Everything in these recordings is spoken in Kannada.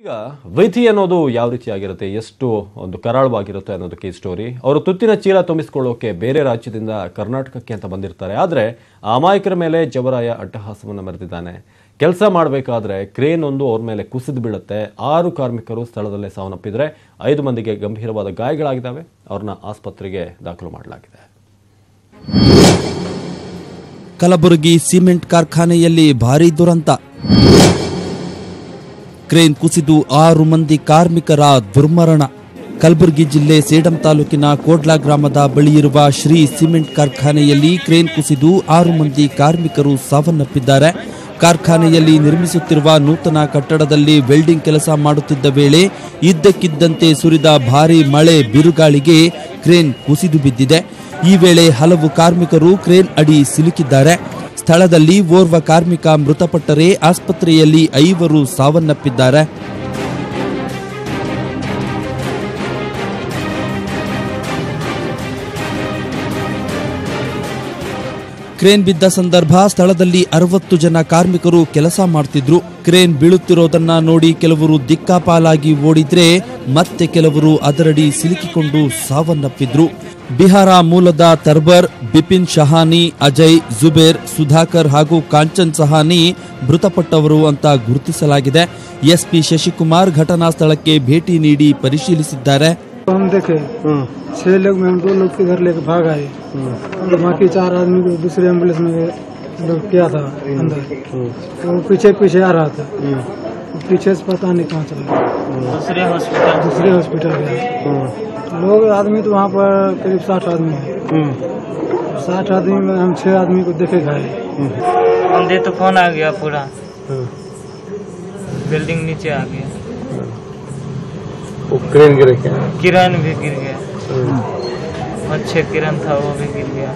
ಈಗ ವಿಧಿ ಅನ್ನೋದು ಯಾವ ರೀತಿಯಾಗಿರುತ್ತೆ ಎಷ್ಟು ಒಂದು ಕರಾಳವಾಗಿರುತ್ತೆ ಅನ್ನೋದಕ್ಕೆ ಈ ಸ್ಟೋರಿ ಅವರು ತುತ್ತಿನ ಚೀಲ ತುಂಬಿಸಿಕೊಳ್ಳೋಕೆ ಬೇರೆ ರಾಜ್ಯದಿಂದ ಕರ್ನಾಟಕಕ್ಕೆ ಅಂತ ಬಂದಿರ್ತಾರೆ ಆದರೆ ಆ ಅಮಾಯಕರ ಮೇಲೆ ಜವರಾಯ ಅಟ್ಟಹಾಸವನ್ನು ಮೆರೆದಿದ್ದಾನೆ ಕೆಲಸ ಮಾಡಬೇಕಾದ್ರೆ ಕ್ರೇನ್ ಒಂದು ಅವ್ರ ಮೇಲೆ ಕುಸಿದು ಬೀಳುತ್ತೆ ಆರು ಕಾರ್ಮಿಕರು ಸ್ಥಳದಲ್ಲೇ ಸಾವನ್ನಪ್ಪಿದ್ರೆ ಐದು ಮಂದಿಗೆ ಗಂಭೀರವಾದ ಗಾಯಗಳಾಗಿದ್ದಾವೆ ಅವ್ರನ್ನ ಆಸ್ಪತ್ರೆಗೆ ದಾಖಲು ಮಾಡಲಾಗಿದೆ ಕಲಬುರಗಿ ಸಿಮೆಂಟ್ ಕಾರ್ಖಾನೆಯಲ್ಲಿ ಭಾರೀ ದುರಂತ ಕ್ರೇನ್ ಕುಸಿದು ಆರು ಮಂದಿ ಕಾರ್ಮಿಕರ ದುರ್ಮರಣ ಕಲಬುರಗಿ ಜಿಲ್ಲೆ ಸೇಡಂ ತಾಲೂಕಿನ ಕೋಡ್ಲಾ ಗ್ರಾಮದ ಬಳಿಯಿರುವ ಶ್ರೀ ಸಿಮೆಂಟ್ ಕಾರ್ಖಾನೆಯಲ್ಲಿ ಕ್ರೇನ್ ಕುಸಿದು ಆರು ಮಂದಿ ಕಾರ್ಮಿಕರು ಸಾವನ್ನಪ್ಪಿದ್ದಾರೆ ಕಾರ್ಖಾನೆಯಲ್ಲಿ ನಿರ್ಮಿಸುತ್ತಿರುವ ನೂತನ ಕಟ್ಟಡದಲ್ಲಿ ವೆಲ್ಡಿಂಗ್ ಕೆಲಸ ಮಾಡುತ್ತಿದ್ದ ವೇಳೆ ಇದ್ದಕ್ಕಿದ್ದಂತೆ ಸುರಿದ ಭಾರೀ ಮಳೆ ಬಿರುಗಾಳಿಗೆ ಕ್ರೇನ್ ಕುಸಿದು ಬಿದ್ದಿದೆ ಈ ವೇಳೆ ಹಲವು ಕಾರ್ಮಿಕರು ಕ್ರೇನ್ ಅಡಿ ಸಿಲುಕಿದ್ದಾರೆ ಸ್ಥಳದಲ್ಲಿ ಓರ್ವ ಕಾರ್ಮಿಕ ಮೃತಪಟ್ಟರೆ ಆಸ್ಪತ್ರೆಯಲ್ಲಿ ಐವರು ಸಾವನ್ನಪ್ಪಿದ್ದಾರೆ ಕ್ರೇನ್ ಬಿದ್ದ ಸಂದರ್ಭ ಸ್ಥಳದಲ್ಲಿ ಅರವತ್ತು ಜನ ಕಾರ್ಮಿಕರು ಕೆಲಸ ಮಾಡ್ತಿದ್ರು ಕ್ರೇನ್ ಬೀಳುತ್ತಿರೋದನ್ನ ನೋಡಿ ಕೆಲವರು ದಿಕ್ಕಾಪಾಲಾಗಿ ಓಡಿದ್ರೆ ಮತ್ತೆ ಕೆಲವರು ಅದರಡಿ ಸಿಲುಕಿಕೊಂಡು ಸಾವನ್ನಪ್ಪಿದ್ರು ಬಿಹಾರ ಮೂಲದ ತರ್ಬರ್ ಬಿಪಿನ್ ಶಹಾನಿ ಅಜಯ್ ಜುಬೇರ್ ಸುಧಾಕರ್ ಹಾಗೂ ಕಾಂಚನ್ ಸಹಾನಿ ಮೃತಪಟ್ಟವರು ಅಂತ ಗುರುತಿಸಲಾಗಿದೆ ಎಸ್ಪಿ ಶಶಿಕುಮಾರ್ ಘಟನಾ ಸ್ಥಳಕ್ಕೆ ಭೇಟಿ ನೀಡಿ ಪರಿಶೀಲಿಸಿದ್ದಾರೆ हम देखे छह लोग में हम दो लोग के घर लेके भाग आए और बाकी चार आदमी को दूसरे एम्बुलेंस में लोग किया था अंदर वो पीछे पीछे आ रहा था वो पीछे से पता नहीं कहाँ चला दूसरे हॉस्पिटल दूसरे हॉस्पिटल गया लोग आदमी तो वहाँ पर करीब साठ आदमी है साठ आदमी में हम छह आदमी को देखे गए अंधे तूफान आ गया पूरा बिल्डिंग नीचे आ गया वो क्रेन गिरे क्या किरण भी गिर गया अच्छे किरण था वो भी गिर गया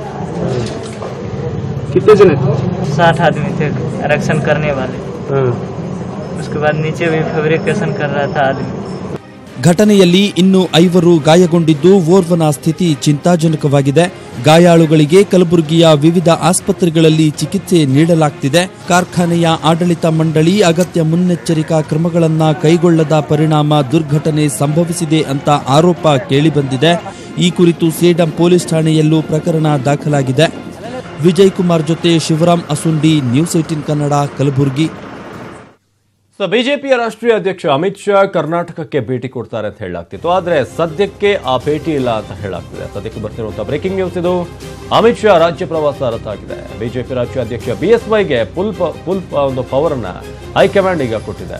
कितने जने थे साठ आदमी थे आरक्षण करने वाले हाँ। उसके बाद नीचे भी फेब्रिकेशन कर रहा था आदमी ಘಟನೆಯಲ್ಲಿ ಇನ್ನು ಐವರು ಗಾಯಗೊಂಡಿದ್ದು ಓರ್ವನ ಸ್ಥಿತಿ ಚಿಂತಾಜನಕವಾಗಿದೆ ಗಾಯಾಳುಗಳಿಗೆ ಕಲಬುರಗಿಯ ವಿವಿಧ ಆಸ್ಪತ್ರೆಗಳಲ್ಲಿ ಚಿಕಿತ್ಸೆ ನೀಡಲಾಗ್ತಿದೆ ಕಾರ್ಖಾನೆಯ ಆಡಳಿತ ಮಂಡಳಿ ಅಗತ್ಯ ಮುನ್ನೆಚ್ಚರಿಕಾ ಕ್ರಮಗಳನ್ನ ಕೈಗೊಳ್ಳದ ಪರಿಣಾಮ ದುರ್ಘಟನೆ ಸಂಭವಿಸಿದೆ ಅಂತ ಆರೋಪ ಕೇಳಿಬಂದಿದೆ ಈ ಕುರಿತು ಸೇಡಂ ಪೊಲೀಸ್ ಠಾಣೆಯಲ್ಲೂ ಪ್ರಕರಣ ದಾಖಲಾಗಿದೆ ವಿಜಯ್ ಕುಮಾರ್ ಜೊತೆ ಶಿವರಾಮ್ ಅಸುಂಡಿ ನ್ಯೂಸ್ ಏಟಿನ್ ಕನ್ನಡ ಕಲಬುರಗಿ ಸೊ ಬಿಜೆಪಿಯ ರಾಷ್ಟ್ರೀಯ ಅಧ್ಯಕ್ಷ ಅಮಿತ್ ಶಾ ಕರ್ನಾಟಕಕ್ಕೆ ಭೇಟಿ ಕೊಡ್ತಾರೆ ಅಂತ ಹೇಳಲಾಗ್ತಿತ್ತು ಆದ್ರೆ ಸದ್ಯಕ್ಕೆ ಆ ಭೇಟಿ ಇಲ್ಲ ಅಂತ ಹೇಳಲಾಗ್ತಿದೆ ಸದ್ಯಕ್ಕೆ ಬರ್ತಿರುವಂತಹ ಬ್ರೇಕಿಂಗ್ ನ್ಯೂಸ್ ಇದು ಅಮಿತ್ ಶಾ ರಾಜ್ಯ ಪ್ರವಾಸ ರದ್ದಾಗಿದೆ ಬಿಜೆಪಿ ರಾಜ್ಯ ಅಧ್ಯಕ್ಷ ಬಿ ಎಸ್ ವೈಗೆ ಫುಲ್ ಫುಲ್ ಒಂದು ಪವರ್ ಅನ್ನ ಹೈಕಮಾಂಡ್ ಈಗ ಕೊಟ್ಟಿದೆ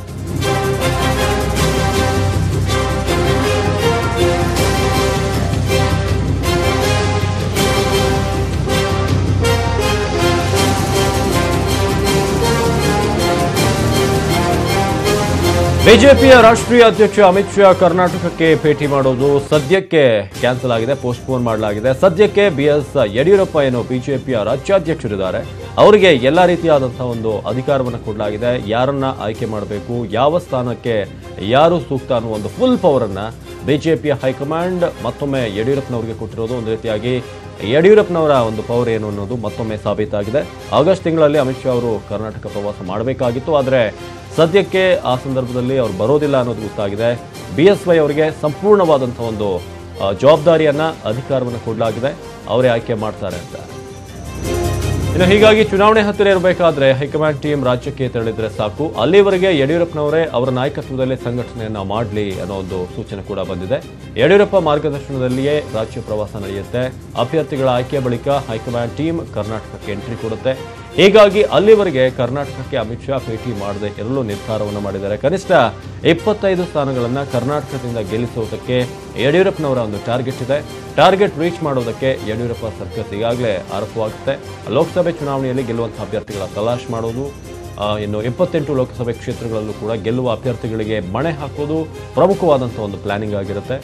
ಬಿಜೆಪಿಯ ರಾಷ್ಟ್ರೀಯ ಅಧ್ಯಕ್ಷ ಅಮಿತ್ ಶಾ ಕರ್ನಾಟಕಕ್ಕೆ ಭೇಟಿ ಮಾಡೋದು ಸದ್ಯಕ್ಕೆ ಕ್ಯಾನ್ಸಲ್ ಆಗಿದೆ ಪೋಸ್ಟ್ಪೋನ್ ಮಾಡಲಾಗಿದೆ ಸದ್ಯಕ್ಕೆ ಬಿ ಎಸ್ ಯಡಿಯೂರಪ್ಪ ಏನು ಬಿಜೆಪಿಯ ರಾಜ್ಯಾಧ್ಯಕ್ಷರಿದ್ದಾರೆ ಅವರಿಗೆ ಎಲ್ಲ ರೀತಿಯಾದಂತಹ ಒಂದು ಅಧಿಕಾರವನ್ನು ಕೊಡಲಾಗಿದೆ ಯಾರನ್ನ ಆಯ್ಕೆ ಮಾಡಬೇಕು ಯಾವ ಸ್ಥಾನಕ್ಕೆ ಯಾರು ಸೂಕ್ತ ಅನ್ನೋ ಒಂದು ಫುಲ್ ಪವರ್ ಅನ್ನ ಬಿಜೆಪಿಯ ಹೈಕಮಾಂಡ್ ಮತ್ತೊಮ್ಮೆ ಯಡಿಯೂರಪ್ಪನವರಿಗೆ ಕೊಟ್ಟಿರೋದು ಒಂದು ರೀತಿಯಾಗಿ ಯಡಿಯೂರಪ್ಪನವರ ಒಂದು ಪವರ್ ಏನು ಅನ್ನೋದು ಮತ್ತೊಮ್ಮೆ ಸಾಬೀತಾಗಿದೆ ಆಗಸ್ಟ್ ತಿಂಗಳಲ್ಲಿ ಅಮಿತ್ ಶಾ ಅವರು ಕರ್ನಾಟಕ ಪ್ರವಾಸ ಮಾಡಬೇಕಾಗಿತ್ತು ಆದರೆ ಸದ್ಯಕ್ಕೆ ಆ ಸಂದರ್ಭದಲ್ಲಿ ಅವ್ರು ಬರೋದಿಲ್ಲ ಅನ್ನೋದು ಗೊತ್ತಾಗಿದೆ ಬಿ ಎಸ್ ವೈ ಅವರಿಗೆ ಸಂಪೂರ್ಣವಾದಂಥ ಒಂದು ಆ, ಜವಾಬ್ದಾರಿಯನ್ನ ಅಧಿಕಾರವನ್ನು ಕೊಡಲಾಗಿದೆ ಅವರೇ ಆಯ್ಕೆ ಮಾಡ್ತಾರೆ ಅಂತ ಇನ್ನು ಹೀಗಾಗಿ ಚುನಾವಣೆ ಹತ್ತಿರ ಇರಬೇಕಾದ್ರೆ ಹೈಕಮಾಂಡ್ ಟೀಮ್ ರಾಜ್ಯಕ್ಕೆ ತೆರಳಿದ್ರೆ ಸಾಕು ಅಲ್ಲಿವರೆಗೆ ಯಡಿಯೂರಪ್ಪನವರೇ ಅವರ ನಾಯಕತ್ವದಲ್ಲೇ ಸಂಘಟನೆಯನ್ನ ಮಾಡಲಿ ಅನ್ನೋ ಒಂದು ಸೂಚನೆ ಕೂಡ ಬಂದಿದೆ ಯಡಿಯೂರಪ್ಪ ಮಾರ್ಗದರ್ಶನದಲ್ಲಿಯೇ ರಾಜ್ಯ ಪ್ರವಾಸ ನಡೆಯುತ್ತೆ ಅಭ್ಯರ್ಥಿಗಳ ಆಯ್ಕೆ ಬಳಿಕ ಹೈಕಮಾಂಡ್ ಟೀಮ್ ಕರ್ನಾಟಕಕ್ಕೆ ಎಂಟ್ರಿ ಕೊಡುತ್ತೆ ಹೀಗಾಗಿ ಅಲ್ಲಿವರೆಗೆ ಕರ್ನಾಟಕಕ್ಕೆ ಅಮಿತ್ ಶಾ ಭೇಟಿ ಮಾಡದೆ ಇರಲು ನಿರ್ಧಾರವನ್ನು ಮಾಡಿದ್ದಾರೆ ಕನಿಷ್ಠ ಇಪ್ಪತ್ತೈದು ಸ್ಥಾನಗಳನ್ನ ಕರ್ನಾಟಕದಿಂದ ಗೆಲ್ಲಿಸುವುದಕ್ಕೆ ಯಡಿಯೂರಪ್ಪನವರ ಒಂದು ಟಾರ್ಗೆಟ್ ಇದೆ ಟಾರ್ಗೆಟ್ ರೀಚ್ ಮಾಡೋದಕ್ಕೆ ಯಡಿಯೂರಪ್ಪ ಸರ್ಕಸ್ ಈಗಾಗಲೇ ಆರಂಭವಾಗುತ್ತೆ ಲೋಕಸಭೆ ಚುನಾವಣೆಯಲ್ಲಿ ಗೆಲ್ಲುವಂತಹ ಅಭ್ಯರ್ಥಿಗಳ ತಲಾಶ್ ಮಾಡೋದು ಆ, ಇನ್ನು ಇಪ್ಪತ್ತೆಂಟು ಲೋಕಸಭೆ ಕ್ಷೇತ್ರಗಳಲ್ಲೂ ಕೂಡ ಗೆಲ್ಲುವ ಅಭ್ಯರ್ಥಿಗಳಿಗೆ ಮಣೆ ಹಾಕೋದು ಪ್ರಮುಖವಾದಂಥ ಒಂದು ಪ್ಲಾನಿಂಗ್ ಆಗಿರುತ್ತೆ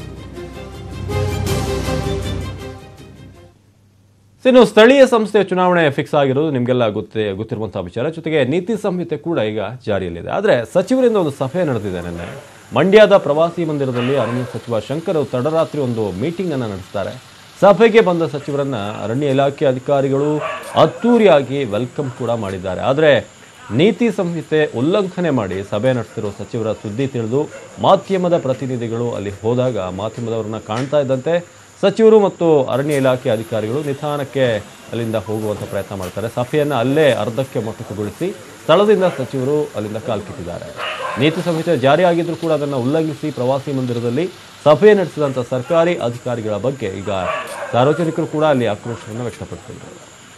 ಸೊ ಇನ್ನು ಸ್ಥಳೀಯ ಸಂಸ್ಥೆಯ ಚುನಾವಣೆ ಫಿಕ್ಸ್ ಆಗಿರೋದು ನಿಮಗೆಲ್ಲ ಗೊತ್ತೇ ಗೊತ್ತಿರುವಂತಹ ವಿಚಾರ ಜೊತೆಗೆ ನೀತಿ ಸಂಹಿತೆ ಕೂಡ ಈಗ ಜಾರಿಯಲ್ಲಿದೆ ಆದರೆ ಸಚಿವರಿಂದ ಒಂದು ಸಭೆ ನಡೆದಿದೆ ನಿನ್ನೆ ಮಂಡ್ಯದ ಪ್ರವಾಸಿ ಮಂದಿರದಲ್ಲಿ ಅರಣ್ಯ ಸಚಿವ ಶಂಕರ್ ತಡರಾತ್ರಿ ಒಂದು ಮೀಟಿಂಗ್ ಅನ್ನು ನಡೆಸ್ತಾರೆ ಸಭೆಗೆ ಬಂದ ಸಚಿವರನ್ನ ಅರಣ್ಯ ಇಲಾಖೆ ಅಧಿಕಾರಿಗಳು ಅದ್ದೂರಿಯಾಗಿ ವೆಲ್ಕಮ್ ಕೂಡ ಮಾಡಿದ್ದಾರೆ ಆದರೆ ನೀತಿ ಸಂಹಿತೆ ಉಲ್ಲಂಘನೆ ಮಾಡಿ ಸಭೆ ನಡೆಸಿರೋ ಸಚಿವರ ಸುದ್ದಿ ತಿಳಿದು ಮಾಧ್ಯಮದ ಪ್ರತಿನಿಧಿಗಳು ಅಲ್ಲಿ ಹೋದಾಗ ಮಾಧ್ಯಮದವರನ್ನ ಕಾಣ್ತಾ ಇದ್ದಂತೆ ಸಚಿವರು ಮತ್ತು ಅರಣ್ಯ ಇಲಾಖೆ ಅಧಿಕಾರಿಗಳು ನಿಧಾನಕ್ಕೆ ಅಲ್ಲಿಂದ ಹೋಗುವಂಥ ಪ್ರಯತ್ನ ಮಾಡ್ತಾರೆ ಸಭೆಯನ್ನು ಅಲ್ಲೇ ಅರ್ಧಕ್ಕೆ ಮೊಟಕುಗೊಳಿಸಿ ಸ್ಥಳದಿಂದ ಸಚಿವರು ಅಲ್ಲಿಂದ ಕಾಲ್ಕಿತ್ತಿದ್ದಾರೆ ನೀತಿ ಸಂಹಿತೆ ಜಾರಿಯಾಗಿದ್ರೂ ಕೂಡ ಅದನ್ನು ಉಲ್ಲಂಘಿಸಿ ಪ್ರವಾಸಿ ಮಂದಿರದಲ್ಲಿ ಸಭೆ ನಡೆಸಿದಂಥ ಸರ್ಕಾರಿ ಅಧಿಕಾರಿಗಳ ಬಗ್ಗೆ ಈಗ ಸಾರ್ವಜನಿಕರು ಕೂಡ ಅಲ್ಲಿ ಆಕ್ರೋಶವನ್ನು ವ್ಯಕ್ತಪಡಿಸಿದ್ದಾರೆ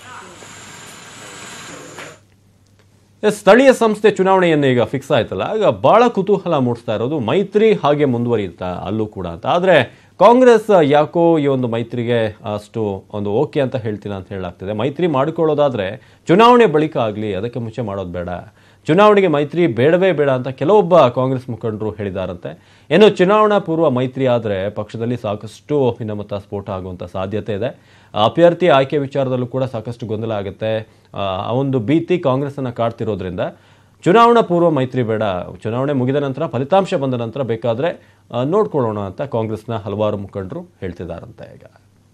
ಎಸ್, ಸ್ಥಳೀಯ ಸಂಸ್ಥೆ ಚುನಾವಣೆಯನ್ನು ಈಗ ಫಿಕ್ಸ್ ಆಯ್ತಲ್ಲ ಈಗ ಬಹಳ ಕುತೂಹಲ ಮೂಡಿಸ್ತಾ ಇರೋದು ಮೈತ್ರಿ ಹಾಗೆ ಮುಂದುವರಿಯುತ್ತಾ ಅಲ್ಲೂ ಕೂಡ ಅಂತ ಆದರೆ ಕಾಂಗ್ರೆಸ್ ಯಾಕೋ ಈ ಒಂದು ಮೈತ್ರಿಗೆ ಅಷ್ಟು ಒಂದು ಓಕೆ ಅಂತ ಹೇಳ್ತೀನಿ ಅಂತ ಹೇಳಲಾಗ್ತಿದೆ ಮೈತ್ರಿ ಮಾಡಿಕೊಳ್ಳೋದಾದ್ರೆ ಚುನಾವಣೆ ಬಳಿಕ ಆಗಲಿ ಅದಕ್ಕೆ ಮುಂಚೆ ಮಾಡೋದು ಬೇಡ ಚುನಾವಣೆಗೆ ಮೈತ್ರಿ ಬೇಡವೇ ಬೇಡ ಅಂತ ಕೆಲವೊಬ್ಬ ಕಾಂಗ್ರೆಸ್ ಮುಖಂಡರು ಹೇಳಿದಾರಂತೆ ಏನು ಚುನಾವಣಾ ಪೂರ್ವ ಮೈತ್ರಿ ಆದರೆ ಪಕ್ಷದಲ್ಲಿ ಸಾಕಷ್ಟು ಭಿನ್ನಮತ ಸ್ಫೋಟ ಆಗುವಂಥ ಸಾಧ್ಯತೆ ಇದೆ ಅಭ್ಯರ್ಥಿ ಆಯ್ಕೆ ವಿಚಾರದಲ್ಲೂ ಕೂಡ ಸಾಕಷ್ಟು ಗೊಂದಲ ಆಗುತ್ತೆ ಆ ಆ ಒಂದು ಭೀತಿ ಕಾಂಗ್ರೆಸ್ಸನ್ನು ಕಾಡ್ತಿರೋದ್ರಿಂದ ಚುನಾವಣಾ ಪೂರ್ವ ಮೈತ್ರಿ ಬೇಡ ಚುನಾವಣೆ ಮುಗಿದ ನಂತರ ಫಲಿತಾಂಶ ಬಂದ ನಂತರ ಬೇಕಾದರೆ ನೋಡ್ಕೊಳ್ಳೋಣ ಅಂತ ಕಾಂಗ್ರೆಸ್ನ ಹಲವಾರು ಮುಖಂಡರು ಹೇಳ್ತಿದ್ದಾರಂತೆ ಈಗ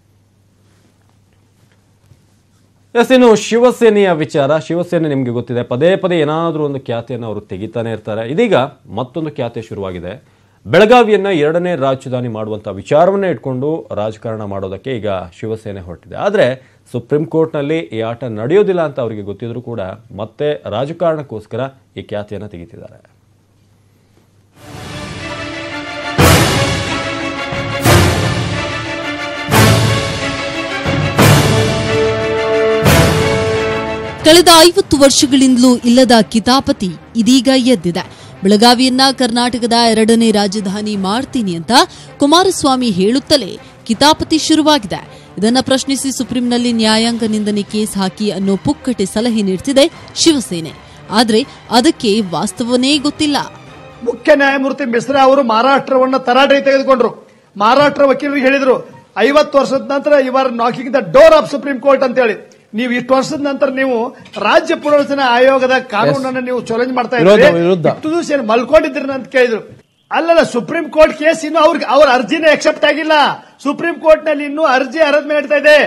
ಎಸ್ ಇನ್ನು ಶಿವಸೇನೆಯ ವಿಚಾರ ಶಿವಸೇನೆ ನಿಮಗೆ ಗೊತ್ತಿದೆ ಪದೇ ಪದೇ ಏನಾದರೂ ಒಂದು ಖ್ಯಾತಿಯನ್ನು ಅವರು ತೆಗಿತಾನೆ ಇರ್ತಾರೆ ಇದೀಗ ಮತ್ತೊಂದು ಖ್ಯಾತಿ ಶುರುವಾಗಿದೆ ಬೆಳಗಾವಿಯನ್ನ ಎರಡನೇ ರಾಜಧಾನಿ ಮಾಡುವಂಥ ವಿಚಾರವನ್ನೇ ಇಟ್ಕೊಂಡು ರಾಜಕಾರಣ ಮಾಡೋದಕ್ಕೆ ಈಗ ಶಿವಸೇನೆ ಹೊರಟಿದೆ ಆದರೆ ಸುಪ್ರೀಂ ಕೋರ್ಟ್ನಲ್ಲಿ ಈ ಆಟ ನಡೆಯೋದಿಲ್ಲ ಅಂತ ಅವರಿಗೆ ಗೊತ್ತಿದ್ರು ಕೂಡ ಮತ್ತೆ ರಾಜಕಾರಣಕ್ಕೋಸ್ಕರ ಈ ಖ್ಯಾತಿಯನ್ನು ತೆಗಿತಿದ್ದಾರೆ ಕಳೆದ ಐವತ್ತು ವರ್ಷಗಳಿಂದಲೂ ಇಲ್ಲದ ಕಿತಾಪತಿ ಇದೀಗ ಎದ್ದಿದೆ ಬೆಳಗಾವಿಯನ್ನ ಕರ್ನಾಟಕದ ಎರಡನೇ ರಾಜಧಾನಿ ಮಾಡ್ತೀನಿ ಅಂತ ಕುಮಾರಸ್ವಾಮಿ ಹೇಳುತ್ತಲೇ ಕಿತಾಪತಿ ಶುರುವಾಗಿದೆ ಇದನ್ನ ಪ್ರಶ್ನಿಸಿ ಸುಪ್ರೀಂನಲ್ಲಿ ನ್ಯಾಯಾಂಗ ನಿಂದನೆ ಕೇಸ್ ಹಾಕಿ ಅನ್ನೋ ಪುಕ್ಕಟೆ ಸಲಹೆ ನೀಡ್ತಿದೆ ಶಿವಸೇನೆ ಆದ್ರೆ ಅದಕ್ಕೆ ವಾಸ್ತವನೇ ಗೊತ್ತಿಲ್ಲ ಮುಖ್ಯ ನ್ಯಾಯಮೂರ್ತಿ ಮಿಶ್ರಾ ಅವರು ಮಹಾರಾಷ್ಟ್ರವನ್ನ ತರಾಟೆಗೆ ತೆಗೆದುಕೊಂಡ್ರು ಮಹಾರಾಷ್ಟ್ರ ವಕೀಲರಿಗೆ ಹೇಳಿದ್ರು ಐವತ್ತು ವರ್ಷದ ನಂತರ ಇವರ್ knocking the door of supreme court ಅಂತ ಹೇಳಿ ನೀವು ಇಷ್ಟು ವರ್ಷದ ನಂತರ ನೀವು ರಾಜ್ಯ ಪುನರ್ವಸನ ಆಯೋಗದ ಕಾನೂನನ್ನು ನೀವು ಚಾಲೆಂಜ್ ಮಾಡ್ತಾ ಇದ್ದೀರಿ ಇಷ್ಟು ದಿವಸ ಏನು ಮಲ್ಕೊಂಡಿದ್ರಿ ಅಂತ ಕೇಳಿದ್ರು ಅಲ್ಲಲ್ಲ ಸುಪ್ರೀಂ ಕೋರ್ಟ್ ಕೇಸ್ ಇನ್ನು ಅವ್ರಿಗೆ ಅವ್ರ ಅರ್ಜಿನೇ ಅಕ್ಸೆಪ್ಟ್ ಆಗಿಲ್ಲ ಸುಪ್ರೀಂ ಕೋರ್ಟ್ ನಲ್ಲಿ ಇನ್ನೂ ಅರ್ಜಿ ಅರೇಂಜ್ ಮಾಡ್ತಾ ಇದೆ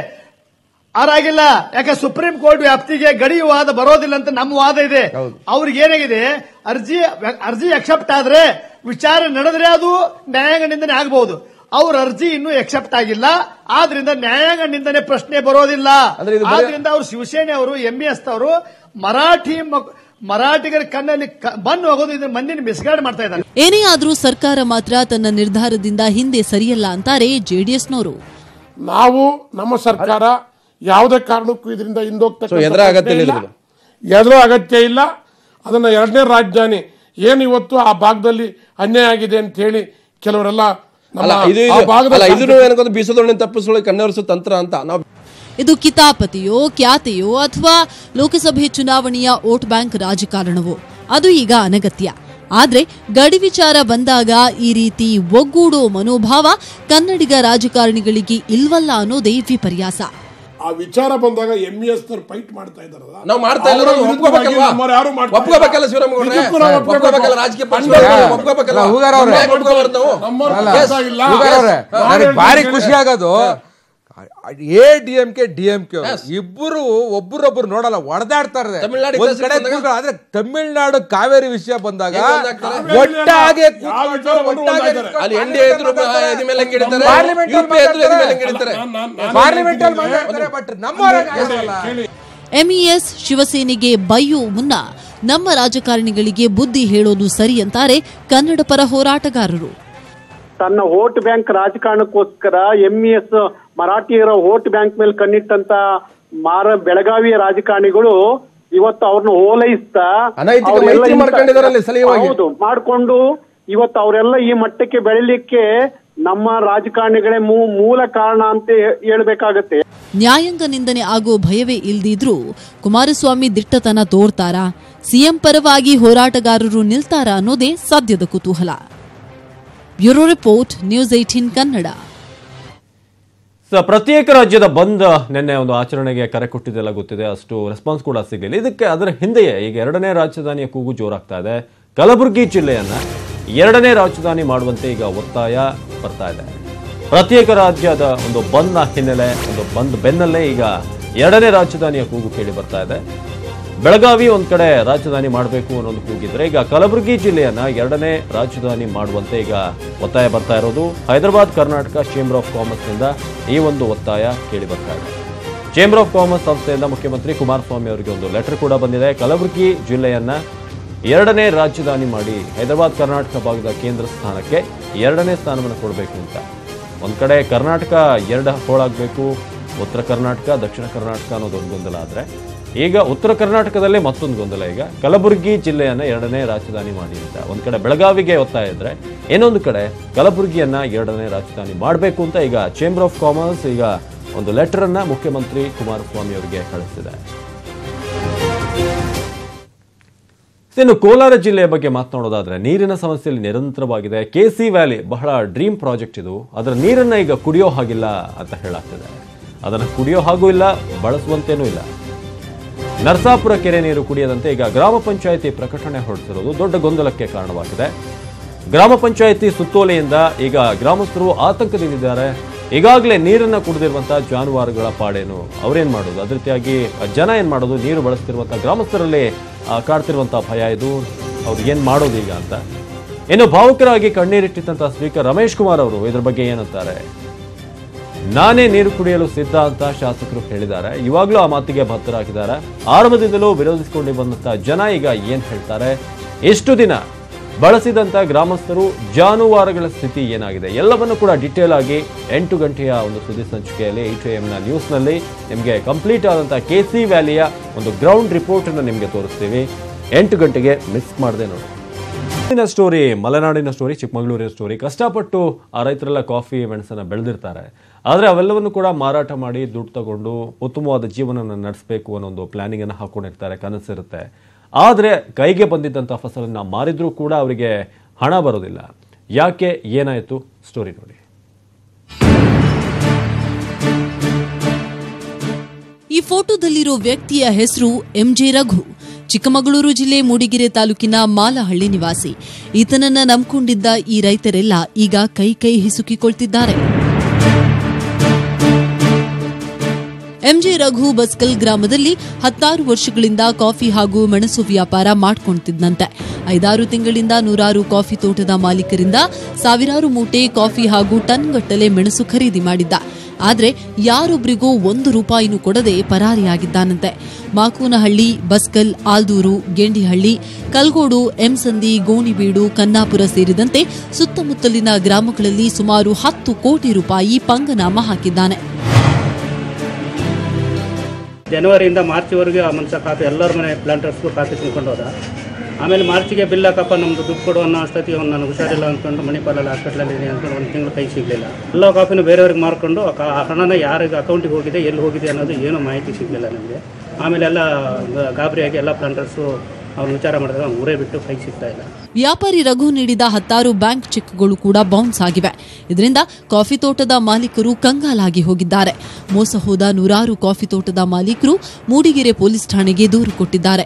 ಆರಾಗಿಲ್ಲ ಯಾಕೆ ಸುಪ್ರೀಂ ಕೋರ್ಟ್ ವ್ಯಾಪ್ತಿಗೆ ಗಡಿ ವಾದ ಬರೋದಿಲ್ಲ ಅಂತ ನಮ್ಮ ವಾದ ಇದೆ ಅವ್ರಿಗೆ ಏನಾಗಿದೆ ಅರ್ಜಿ ಅರ್ಜಿ ಅಕ್ಸೆಪ್ಟ್ ಆದ್ರೆ ವಿಚಾರ ನಡೆದ್ರೆ ಅದು ನ್ಯಾಯಾಂಗ ನಿಂದನೆ ಆಗಬಹುದು ಅವ್ರ ಅರ್ಜಿ ಇನ್ನೂ ಅಕ್ಸೆಪ್ಟ್ ಆಗಿಲ್ಲ ಆದ್ರಿಂದ ನ್ಯಾಯಾಂಗ ನಿಂದನೆ ಪ್ರಶ್ನೆ ಬರೋದಿಲ್ಲ ಆದ್ರಿಂದ ಅವರು ಶಿವಸೇನೆ ಅವರು ಎಂಇಎಸ್ ಅವರು ಮರಾಠಿ ಮಕ್- ಮರಾಠಿಗರ ಕಣ್ಣಲ್ಲಿ ಕ- ಮಣ್ಣು ಹೋಗೋದು ಇದ್ರ ಮಂದಿನ ಮಿಸ್ಗೈಡ್ ಮಾಡ್ತಾ ಇದ್ದಾರೆ ಏನೇ ಆದ್ರೂ ಸರ್ಕಾರ ಮಾತ್ರ ತನ್ನ ನಿರ್ಧಾರದಿಂದ ಹಿಂದೆ ಸರಿಯಲ್ಲ ಅಂತಾರೆ ಜೆಡಿಎಸ್ನವರು ನಾವು ನಮ್ಮ ಸರ್ಕಾರ ಯಾವುದೇ ಕಾರಣಕ್ಕೂ ಇದರಿಂದ ಹಿಂದೋಗ್ತಕ್ಕಂಥ ಎದುರ ಅಗತ್ಯ ಇಲ್ಲ ಪ್ರಶ್ನೆ ಎದುರ ಅಗತ್ಯ ಇಲ್ಲ ಅದನ್ನ ಎರಡನೇ ರಾಜಧಾನಿ ಏನು ಇವತ್ತು ಆ ಭಾಗದಲ್ಲಿ ಅನ್ಯಾಯ ಆಗಿದೆ ಅಂತ ಹೇಳಿ ಕೆಲವರೆಲ್ಲ ನಮ್ಮ ಅಲ್ಲ ಇದು ಆ ಭಾಗದ ಅಲ್ಲ ಇದನ್ನು ಏನಕ್ಕೊಂದು ಬೀಸೋದೊಣ್ಣೆ ತಪ್ಪಿಸೋಳಿ ಕಣ್ಣವರಿಸೋ ತಂತ್ರ ಅಂತ ನಾವು ಇದು ಕಿತಾಪತಿಯೋ ಖ್ಯಾತೆಯೋ ಅಥವಾ ಲೋಕಸಭೆ ಚುನಾವಣೆಯ ವೋಟ್ ಬ್ಯಾಂಕ್ ರಾಜಕಾರಣವೋ ಅದು ಈಗ ಅನಗತ್ಯ ಆದ್ರೆ ಗಡಿ ವಿಚಾರ ಬಂದಾಗ ಈ ರೀತಿ ಒಗ್ಗೂಡೋ ಮನೋಭಾವ ಕನ್ನಡಿಗ ರಾಜಕಾರಣಿಗಳಿಗೆ ಇಲ್ವಲ್ಲ ಅನ್ನೋದೇ ವಿಪರ್ಯಾಸ ಆ ವಿಚಾರ ಬಂದಾಗ ಎಂ ಎಸ್ ಫೈಟ್ ಮಾಡ್ತಾ ಇದಾರಲ್ಲ ನಾವು ಮಾಡ್ತಾ ಇಲ್ಲ ಅವರ ನಾವು ವಿರುದ್ಧವಾಗಿ ಒಪ್ಕೋಬೇಕಲ್ವಾ? ನಮ್ಮವ್ರು ಯಾರು ಮಾಡ್ತಾ ಇಲ್ಲ. ಒಪ್ಕೋಬೇಕಲ್ಲ ಶಿವರಾಮಗೌಡ್ರೆ? ಇದಕ್ಕೂ ನಾವು ಒಪ್ಕೋಬೇಕು. ಒಪ್ಕೋಬೇಕಲ್ಲ ರಾಜಕೀಯ ಪಕ್ಷ ಅಲ್ಲ, ಒಪ್ಕೋಬೇಕಲ್ಲ ಹೂಗಾರ್ ಅವ್ರೆ. ಯಾಕೆ ಒಪ್ಕೋಬಾರ್ದು ನಾವು? ನಮ್ಮವ್ರು Yes. ಮಾಡ್ತಾ ಇಲ್ಲ. ಹೂಗಾರ್ ಅವ್ರೆ, ನಾನು ನನಗೆ ಭಾರಿ ಹೇಳ್ತೀನಿ ಖುಷಿ ಆಗೋದು A D M K D M K ಇಬ್ಬರು ಒಬ್ಬರೊಬ್ರು ನೋಡಲ್ಲ ಹೊಡೆದಾಡ್ತಾರೆ ತಮಿಳ್ನಾಡು ಒಂದ್ ಇತಿಹಾಸ ಕಡೆ ಬಂದಾಗ- ಕೂತ್ಕೊಂಡು ಆದ್ರೆ ತಮಿಳ್ನಾಡು ಕಾವೇರಿ ವಿಷಯ ಬಂದಾಗ ಹೆಂಗ್ ಒಂದಾಗ್ತಾರೆ? ಒಟ್ಟಾಗೆ ಯಾವ ವಿಚಾರ ಬಂದ್ರು ಒಟ್ಟಾಗೆ ಒಂದಾಗ್ತಾರೆ. ಅಲ್ಲಿ ಎನ್ ಡಿ ಎದ್ರು ಎದಿ ಮೇಲೆ ಹೆಂಗ್ ಹಿಡಿತಾರೆ ಪಾರ್ಲಿಮೆಂಟ್ ಯು ಪಿ ಎದ್ರು ಎದಿ ಮೇಲೆ ಹೆಂಗ್ ಹಿಡಿತಾರೆ ನಾನ್- ನಾನ್- ನಾನ್ ಪಾರ್ಲಿಮೆಂಟ್ ಅಲ್ಲಿ ಹೇಳ್ತೀನಿ, ಮಾತಾಡ್ತಾರೆ ಬಟ್ ನಮ್ಮ ಕೇಳಿ. ಎಂಇಎಸ್ ಶಿವಸೇನೆಗೆ ಬೈಯೋ ಮುನ್ನ ನಮ್ಮ ರಾಜಕಾರಣಿಗಳಿಗೆ ಬುದ್ಧಿ ಹೇಳೋದು ಸರಿ ಅಂತಾರೆ ಕನ್ನಡ ಪರ ಹೋರಾಟಗಾರರು ತನ್ನ ವೋಟ್ ಬ್ಯಾಂಕ್ ರಾಜಕಾರಣಕ್ಕೋಸ್ಕರ ಎಂಇಎಸ್ ಮರಾಠಿಯರ ವೋಟ್ ಬ್ಯಾಂಕ್ ಮೇಲೆ ಕಣ್ಣಿಟ್ಟಂತ ಮಾರ ಬೆಳಗಾವಿಯ ರಾಜಕಾರಣಿಗಳು ಇವತ್ತು ಅವ್ರನ್ನ ಓಲೈಸ್ತಾ ಅನೈತಿಕ ಅವ್ರೆಲ್ಲ ಮೈತ್ರಿ ಇಂಥ- ಮಾಡ್ಕೊಂಡಿದಾರಲ್ಲಿ ಸಲೀಯವಾಗಿ. ಹೌದು ಮಾಡ್ಕೊಂಡು ಇವತ್ತು ಅವರೆಲ್ಲ ಈ ಮಟ್ಟಕ್ಕೆ ಬೆಳಿಲಿಕ್ಕೆ ನಮ್ಮ ರಾಜಕಾರಣಿಗಳೇ ಮೂ- ಮೂಲ ಕಾರಣ ಅಂತ ಹೇ- ಹೇಳ್ಬೇಕಾಗತ್ತೆ ನ್ಯಾಯಾಂಗ ನಿಂದನೆ ಆಗೋ ಭಯವೇ ಇಲ್ದಿದ್ರೂ ಕುಮಾರಸ್ವಾಮಿ ದಿಟ್ಟತನ ತೋರ್ತಾರಾ ಸಿಎಂ ಪರವಾಗಿ ಹೋರಾಟಗಾರರು ನಿಲ್ತಾರಾ ಅನ್ನೋದೇ ಸದ್ಯದ ಕುತೂಹಲ bureau report news eighteen Kannada ಸ ಪ್ರತ್ಯೇಕ ರಾಜ್ಯದ ಬಂದ್ ನಿನ್ನೆ ಒಂದು ಆಚರಣೆಗೆ ಕರೆ ಕೊಟ್ಟಿದ್ದೆಲ್ಲ ಗೊತ್ತಿದೆ ಅಷ್ಟು ರೆಸ್ಪಾನ್ಸ್ ಕೂಡ ಸಿಗಲಿಲ್ಲ ಇದಕ್ಕೆ ಅದರ ಹಿಂದೆಯೇ ಈಗ ಎರಡನೇ ರಾಜಧಾನಿಯ ಕೂಗು ಜೋರಾಗ್ತಾ ಇದೆ ಕಲಬುರಗಿ ಜಿಲ್ಲೆಯನ್ನ ಎರಡನೇ ರಾಜಧಾನಿ ಮಾಡುವಂತೆ ಈಗ ಒತ್ತಾಯ ಬರ್ತಾ ಇದೆ ಪ್ರತ್ಯೇಕ ರಾಜ್ಯದ ಒಂದು ಬಂದ್ನ ಹಿನ್ನೆಲೆ ಒಂದು ಬಂದ್ ಬೆನ್ನಲ್ಲೇ ಈಗ ಎರಡನೇ ರಾಜಧಾನಿಯ ಕೂಗು ಕೇಳಿ ಬರ್ತಾ ಇದೆ ಬೆಳಗಾವಿ ಒಂದ್ ಕಡೆ ರಾಜಧಾನಿ ಮಾಡಬೇಕು ಅನ್ನೋದು ಕೂಗಿದ್ರೆ ಈಗ ಕಲಬುರಗಿ ಜಿಲ್ಲೆಯನ್ನ ಎರಡನೇ ರಾಜಧಾನಿ ಮಾಡುವಂತೆ ಈಗ ಒತ್ತಾಯ ಬರ್ತಾ ಇರೋದು Hyderabad Karnataka chamber of commerce ನಿಂದ ಈ ಒಂದು ಒತ್ತಾಯ ಕೇಳಿ ಬರ್ತಾ ಇದೆ ಚೇಂಬರ್ ಆಫ್ ಕಾಮರ್ಸ್ ಸಂಸ್ಥೆಯಿಂದ ಮುಖ್ಯಮಂತ್ರಿ ಕುಮಾರಸ್ವಾಮಿ ಅವರಿಗೆ ಒಂದು ಲೆಟರ್ ಕೂಡ ಬಂದಿದೆ ಕಲಬುರಗಿ ಜಿಲ್ಲೆಯನ್ನ ಎರಡನೇ ರಾಜಧಾನಿ ಮಾಡಿ ಹೈದರಾಬಾದ್ ಕರ್ನಾಟಕ ಭಾಗದ ಕೇಂದ್ರ ಸ್ಥಾನಕ್ಕೆ ಎರಡನೇ ಸ್ಥಾನವನ್ನು ಕೊಡಬೇಕು ಅಂತ ಒಂದ್ ಕಡೆ ಕರ್ನಾಟಕ ಎರಡು ಹೋಳಾಗಬೇಕು ಉತ್ತರ ಕರ್ನಾಟಕ ದಕ್ಷಿಣ ಕರ್ನಾಟಕ ಅನ್ನೋದು ಒಂದು ಗೊಂದಲ ಆದ್ರೆ ಈಗ ಉತ್ತರ ಕರ್ನಾಟಕದಲ್ಲೇ ಮತ್ತೊಂದು ಗೊಂದಲ ಈಗ ಕಲಬುರಗಿ ಜಿಲ್ಲೆಯನ್ನ ಎರಡನೇ ರಾಜಧಾನಿ ಮಾಡಿ ಅಂತ ಒಂದ್ ಕಡೆ ಬೆಳಗಾವಿಗೆ ಒತ್ತಾಯ ಇದ್ರೆ ಇನ್ನೊಂದು ಕಡೆ ಕಲಬುರಗಿಯನ್ನ ಎರಡನೇ ರಾಜಧಾನಿ ಮಾಡಬೇಕು ಅಂತ ಈಗ ಚೇಂಬರ್ ಆಫ್ ಕಾಮರ್ಸ್ ಈಗ ಒಂದು ಲೆಟರ್ ಅನ್ನ ಮುಖ್ಯಮಂತ್ರಿ ಕುಮಾರಸ್ವಾಮಿ ಅವರಿಗೆ ಕಳಿಸಿದೆ ಇನ್ನು ಕೋಲಾರ ಜಿಲ್ಲೆಯ ಬಗ್ಗೆ ಮಾತನಾಡೋದಾದ್ರೆ ನೀರಿನ ಸಮಸ್ಯೆಯಲ್ಲಿ ನಿರಂತರವಾಗಿದೆ ಕೆ ಸಿ ವ್ಯಾಲಿ ಬಹಳ ಡ್ರೀಮ್ ಪ್ರಾಜೆಕ್ಟ್ ಇದು ಅದರ ನೀರನ್ನ ಈಗ ಕುಡಿಯೋ ಹಾಗಿಲ್ಲ ಅಂತ ಹೇಳಾಗ್ತಿದೆ ಅದನ್ನು ಕುಡಿಯೋ ಹಾಗೂ ಇಲ್ಲ ಬಳಸುವಂತೇನೂ ಇಲ್ಲ ನರಸಾಪುರ ಕೆರೆ ನೀರು ಕುಡಿಯದಂತೆ ಈಗ ಗ್ರಾಮ ಪಂಚಾಯಿತಿ ಪ್ರಕಟಣೆ ಹೊರಡಿಸಿರೋದು ದೊಡ್ಡ ಗೊಂದಲಕ್ಕೆ ಕಾರಣವಾಗಿದೆ ಗ್ರಾಮ ಪಂಚಾಯಿತಿ ಸುತ್ತೋಲೆಯಿಂದ ಈಗ ಗ್ರಾಮಸ್ಥರು ಆತಂಕದಿಂದಿದ್ದಾರೆ ಈಗಾಗಲೇ ನೀರನ್ನ ಕುಡಿದಿರುವಂತಹ ಜಾನುವಾರುಗಳ ಪಾಡೇನು ಅವ್ರೇನ್ ಮಾಡೋದು ಅದೇ ರೀತಿಯಾಗಿ ಜನ ಏನ್ ಮಾಡೋದು ನೀರು ಬಳಸ್ತಿರುವಂತಹ ಗ್ರಾಮಸ್ಥರಲ್ಲಿ ಆ, ಕಾಡ್ತಿರುವಂತಹ ಭಯ ಇದು ಅವ್ರು ಏನ್ ಮಾಡೋದು ಈಗ ಅಂತ ಇನ್ನು ಭಾವುಕರಾಗಿ ಕಣ್ಣೀರಿಟ್ಟಿದ್ದಂತಹ ಸ್ಪೀಕರ್ ರಮೇಶ್ ಕುಮಾರ್ ಅವರು ಇದ್ರ ಬಗ್ಗೆ ಏನಂತಾರೆ ನಾನೇ ನೀರು ಕುಡಿಯಲು ಸಿದ್ಧ ಅಂತ ಶಾಸಕರು ಹೇಳಿದ್ದಾರೆ ಇವಾಗಲೂ ಆ ಮಾತಿಗೆ ಬದ್ಧರಾಗಿದ್ದಾರೆ ಆರಂಭದಿಂದಲೂ ವಿರೋಧಿಸಿಕೊಂಡು ಬಂದಂತ ಜನ ಈಗ ಏನ್ ಹೇಳ್ತಾರೆ ಎಷ್ಟು ದಿನ ಬಳಸಿದಂತ ಗ್ರಾಮಸ್ಥರು ಜಾನುವಾರುಗಳ ಸ್ಥಿತಿ ಏನಾಗಿದೆ ಎಲ್ಲವನ್ನು ಕೂಡ ಡಿಟೇಲ್ ಆಗಿ ಎಂಟು ಗಂಟೆಯ ಒಂದು ಸುದ್ದಿ ಸಂಚಿಕೆಯಲ್ಲಿ ಏಟ್ ನ ನ್ಯೂಸ್ನಲ್ಲಿ ನಿಮಗೆ ಕಂಪ್ಲೀಟ್ ಆದಂತಹ ಕೆ ಸಿ ವ್ಯಾಲಿಯ ಒಂದು ಗ್ರೌಂಡ್ ರಿಪೋರ್ಟ್ ಅನ್ನು ನಿಮಗೆ ತೋರಿಸ್ತೀವಿ ಎಂಟು ಗಂಟೆಗೆ ಮಿಸ್ ಮಾಡದೆ ನೋಡಿ ಮಲೆನಾಡಿನ ಸ್ಟೋರಿ ಮಲೆನಾಡಿನ ಸ್ಟೋರಿ ಚಿಕ್ಕಮಗಳೂರಿನ ಸ್ಟೋರಿ ಕಷ್ಟಪಟ್ಟು ಆ ರೈತರೆಲ್ಲ ಕಾಫಿ ಮೆಣಸನ್ನ ಬೆಳೆದಿರ್ತಾರೆ ಆದರೆ ಅವೆಲ್ಲವನ್ನು ಕೂಡ ಮಾರಾಟ ಮಾಡಿ ದುಡ್ಡು ತಗೊಂಡು ಉತ್ತಮವಾದ ಜೀವನವನ್ನು ನಡೆಸಬೇಕು ಅನ್ನೋ ಒಂದು ಪ್ಲಾನಿಂಗ್ ಅನ್ನು ಹಾಕೊಂಡಿರ್ತಾರೆ ಕನಸಿರುತ್ತೆ ಆದರೆ ಕೈಗೆ ಬಂದಿದ್ದಂಥ ಫಸಲನ್ನ ಮಾರಿದ್ರೂ ಕೂಡ ಅವರಿಗೆ ಹಣ ಬರೋದಿಲ್ಲ ಯಾಕೆ ಏನಾಯಿತು ಸ್ಟೋರಿ ನೋಡಿ ಈ ಫೋಟೋದಲ್ಲಿರೋ ವ್ಯಕ್ತಿಯ ಹೆಸರು ಎಂಜೆ ರಘು ಚಿಕ್ಕಮಗಳೂರು ಜಿಲ್ಲೆ ಮೂಡಿಗೆರೆ ತಾಲೂಕಿನ ಮಾಲಹಳ್ಳಿ ನಿವಾಸಿ ಈತನನ್ನ ನಂಬ್ಕೊಂಡಿದ್ದ ಈ ರೈತರೆಲ್ಲ ಈಗ ಕೈ ಕೈ ಹಿಸುಕಿಕೊಳ್ತಿದ್ದಾರೆ ಎಂಜೆ ರಘು ಬಸ್ಕಲ್ ಗ್ರಾಮದಲ್ಲಿ ಹತ್ತಾರು ವರ್ಷಗಳಿಂದ ಕಾಫಿ ಹಾಗೂ ಮೆಣಸು ವ್ಯಾಪಾರ ಮಾಡ್ಕೊಳ್ತಿದ್ದಂತೆ ಐದಾರು ತಿಂಗಳಿಂದ ನೂರಾರು ಕಾಫಿ ತೋಟದ ಮಾಲೀಕರಿಂದ ಸಾವಿರಾರು ಮೂಟೆ ಕಾಫಿ ಹಾಗೂ ಟನ್ಗಟ್ಟಲೆ ಮೆಣಸು ಖರೀದಿ ಮಾಡಿದ್ದ ಆದ್ರೆ ಯಾರೊಬ್ಬರಿಗೂ ಒಂದು ರೂಪಾಯಿನೂ ಕೊಡದೆ ಪರಾರಿಯಾಗಿದ್ದಾನಂತೆ ಮಾಕೂನಹಳ್ಳಿ ಬಸ್ಕಲ್ ಆಲ್ದೂರು ಗೆಂಡಿಹಳ್ಳಿ ಕಲ್ಗೋಡು ಎಂಸಂದಿ ಗೋಣಿಬೀಡು ಕನ್ನಾಪುರ ಸೇರಿದಂತೆ ಸುತ್ತಮುತ್ತಲಿನ ಗ್ರಾಮಗಳಲ್ಲಿ ಸುಮಾರು ಹತ್ತು ಕೋಟಿ ರೂಪಾಯಿ ಪಂಗನಾಮ ಹಾಕಿದ್ದಾನೆ ಜನವರಿಯಿಂದ ಮಾರ್ಚ್ವರೆಗೆ ಆ ಮನುಷ್ಯ ಖಾತೆ ಎಲ್ಲರ ಮನೆ ಪ್ಲಾಂಟರ್ಸ್ಗೂ ಖಾತೆ ತುಂಬ್ಕೊಂಡು ಹೋದ ಆಮೇಲೆ ಮಾರ್ಚಿಗೆ ಬಿಲ್ ಹಾಕಪ್ಪ ನಮ್ದು ದುಡ್ಡು ಕೊಡು ಅನ್ನೋ ಅಷ್ಟೊತ್ತಿಗೆ ಅವ್ನು ನನಗೆ ಹುಷಾರಿಲ್ಲ ಅಂದ್ಕೊಂಡು ಮಣಿಪಾಲಲ್ಲಿ ಹಾಸ್ಪಿಟ್ಲಲ್ಲಿ ಇದೆ ಅಂದ್ಕೊಂಡು ಒಂದು ತಿಂಗಳು ಕೈ ಸಿಗಲಿಲ್ಲ ಎಲ್ಲ ಕಾಪಿನೂ ಬೇರೆಯವ್ರಿಗೆ ಮಾರ್ಕೊಂಡು ಆ ಕಾ- ಆ ಹಣನ ಯಾರಿಗೆ ಅಕೌಂಟಿಗೆ ಹೋಗಿದೆ ಎಲ್ಲಿ ಹೋಗಿದೆ ಅನ್ನೋದು ಏನೂ ಮಾಹಿತಿ ಸಿಗಲಿಲ್ಲ ನಮಗೆ ಆಮೇಲೆ ಎಲ್ಲ ಗ- ಗಾಬರಿಯಾಗಿ ಎಲ್ಲ ಪ್ಲಾಂಟರ್ಸು ಅವ್ರು ವಿಚಾರ ಮಾಡಿದಾಗ ಅವ್ನು ಊರೇ ಬಿಟ್ಟು ಕೈ ಸಿಗ್ತಾ ಇಲ್ಲ ವ್ಯಾಪಾರಿ ರಘು ನೀಡಿದ ಹತ್ತಾರು ಬ್ಯಾಂಕ್ ಚೆಕ್ಗಳು ಕೂಡ ಬೌನ್ಸ್ ಆಗಿವೆ ಇದರಿಂದ ಕಾಫಿ ತೋಟದ ಮಾಲೀಕರು ಕಂಗಾಲಾಗಿ ಹೋಗಿದ್ದಾರೆ ಮೋಸ ಹೋದ ನೂರಾರು ಕಾಫಿ ತೋಟದ ಮಾಲೀಕರು ಮೂಡಿಗೆರೆ ಪೊಲೀಸ್ ಠಾಣೆಗೆ ದೂರು ಕೊಟ್ಟಿದ್ದಾರೆ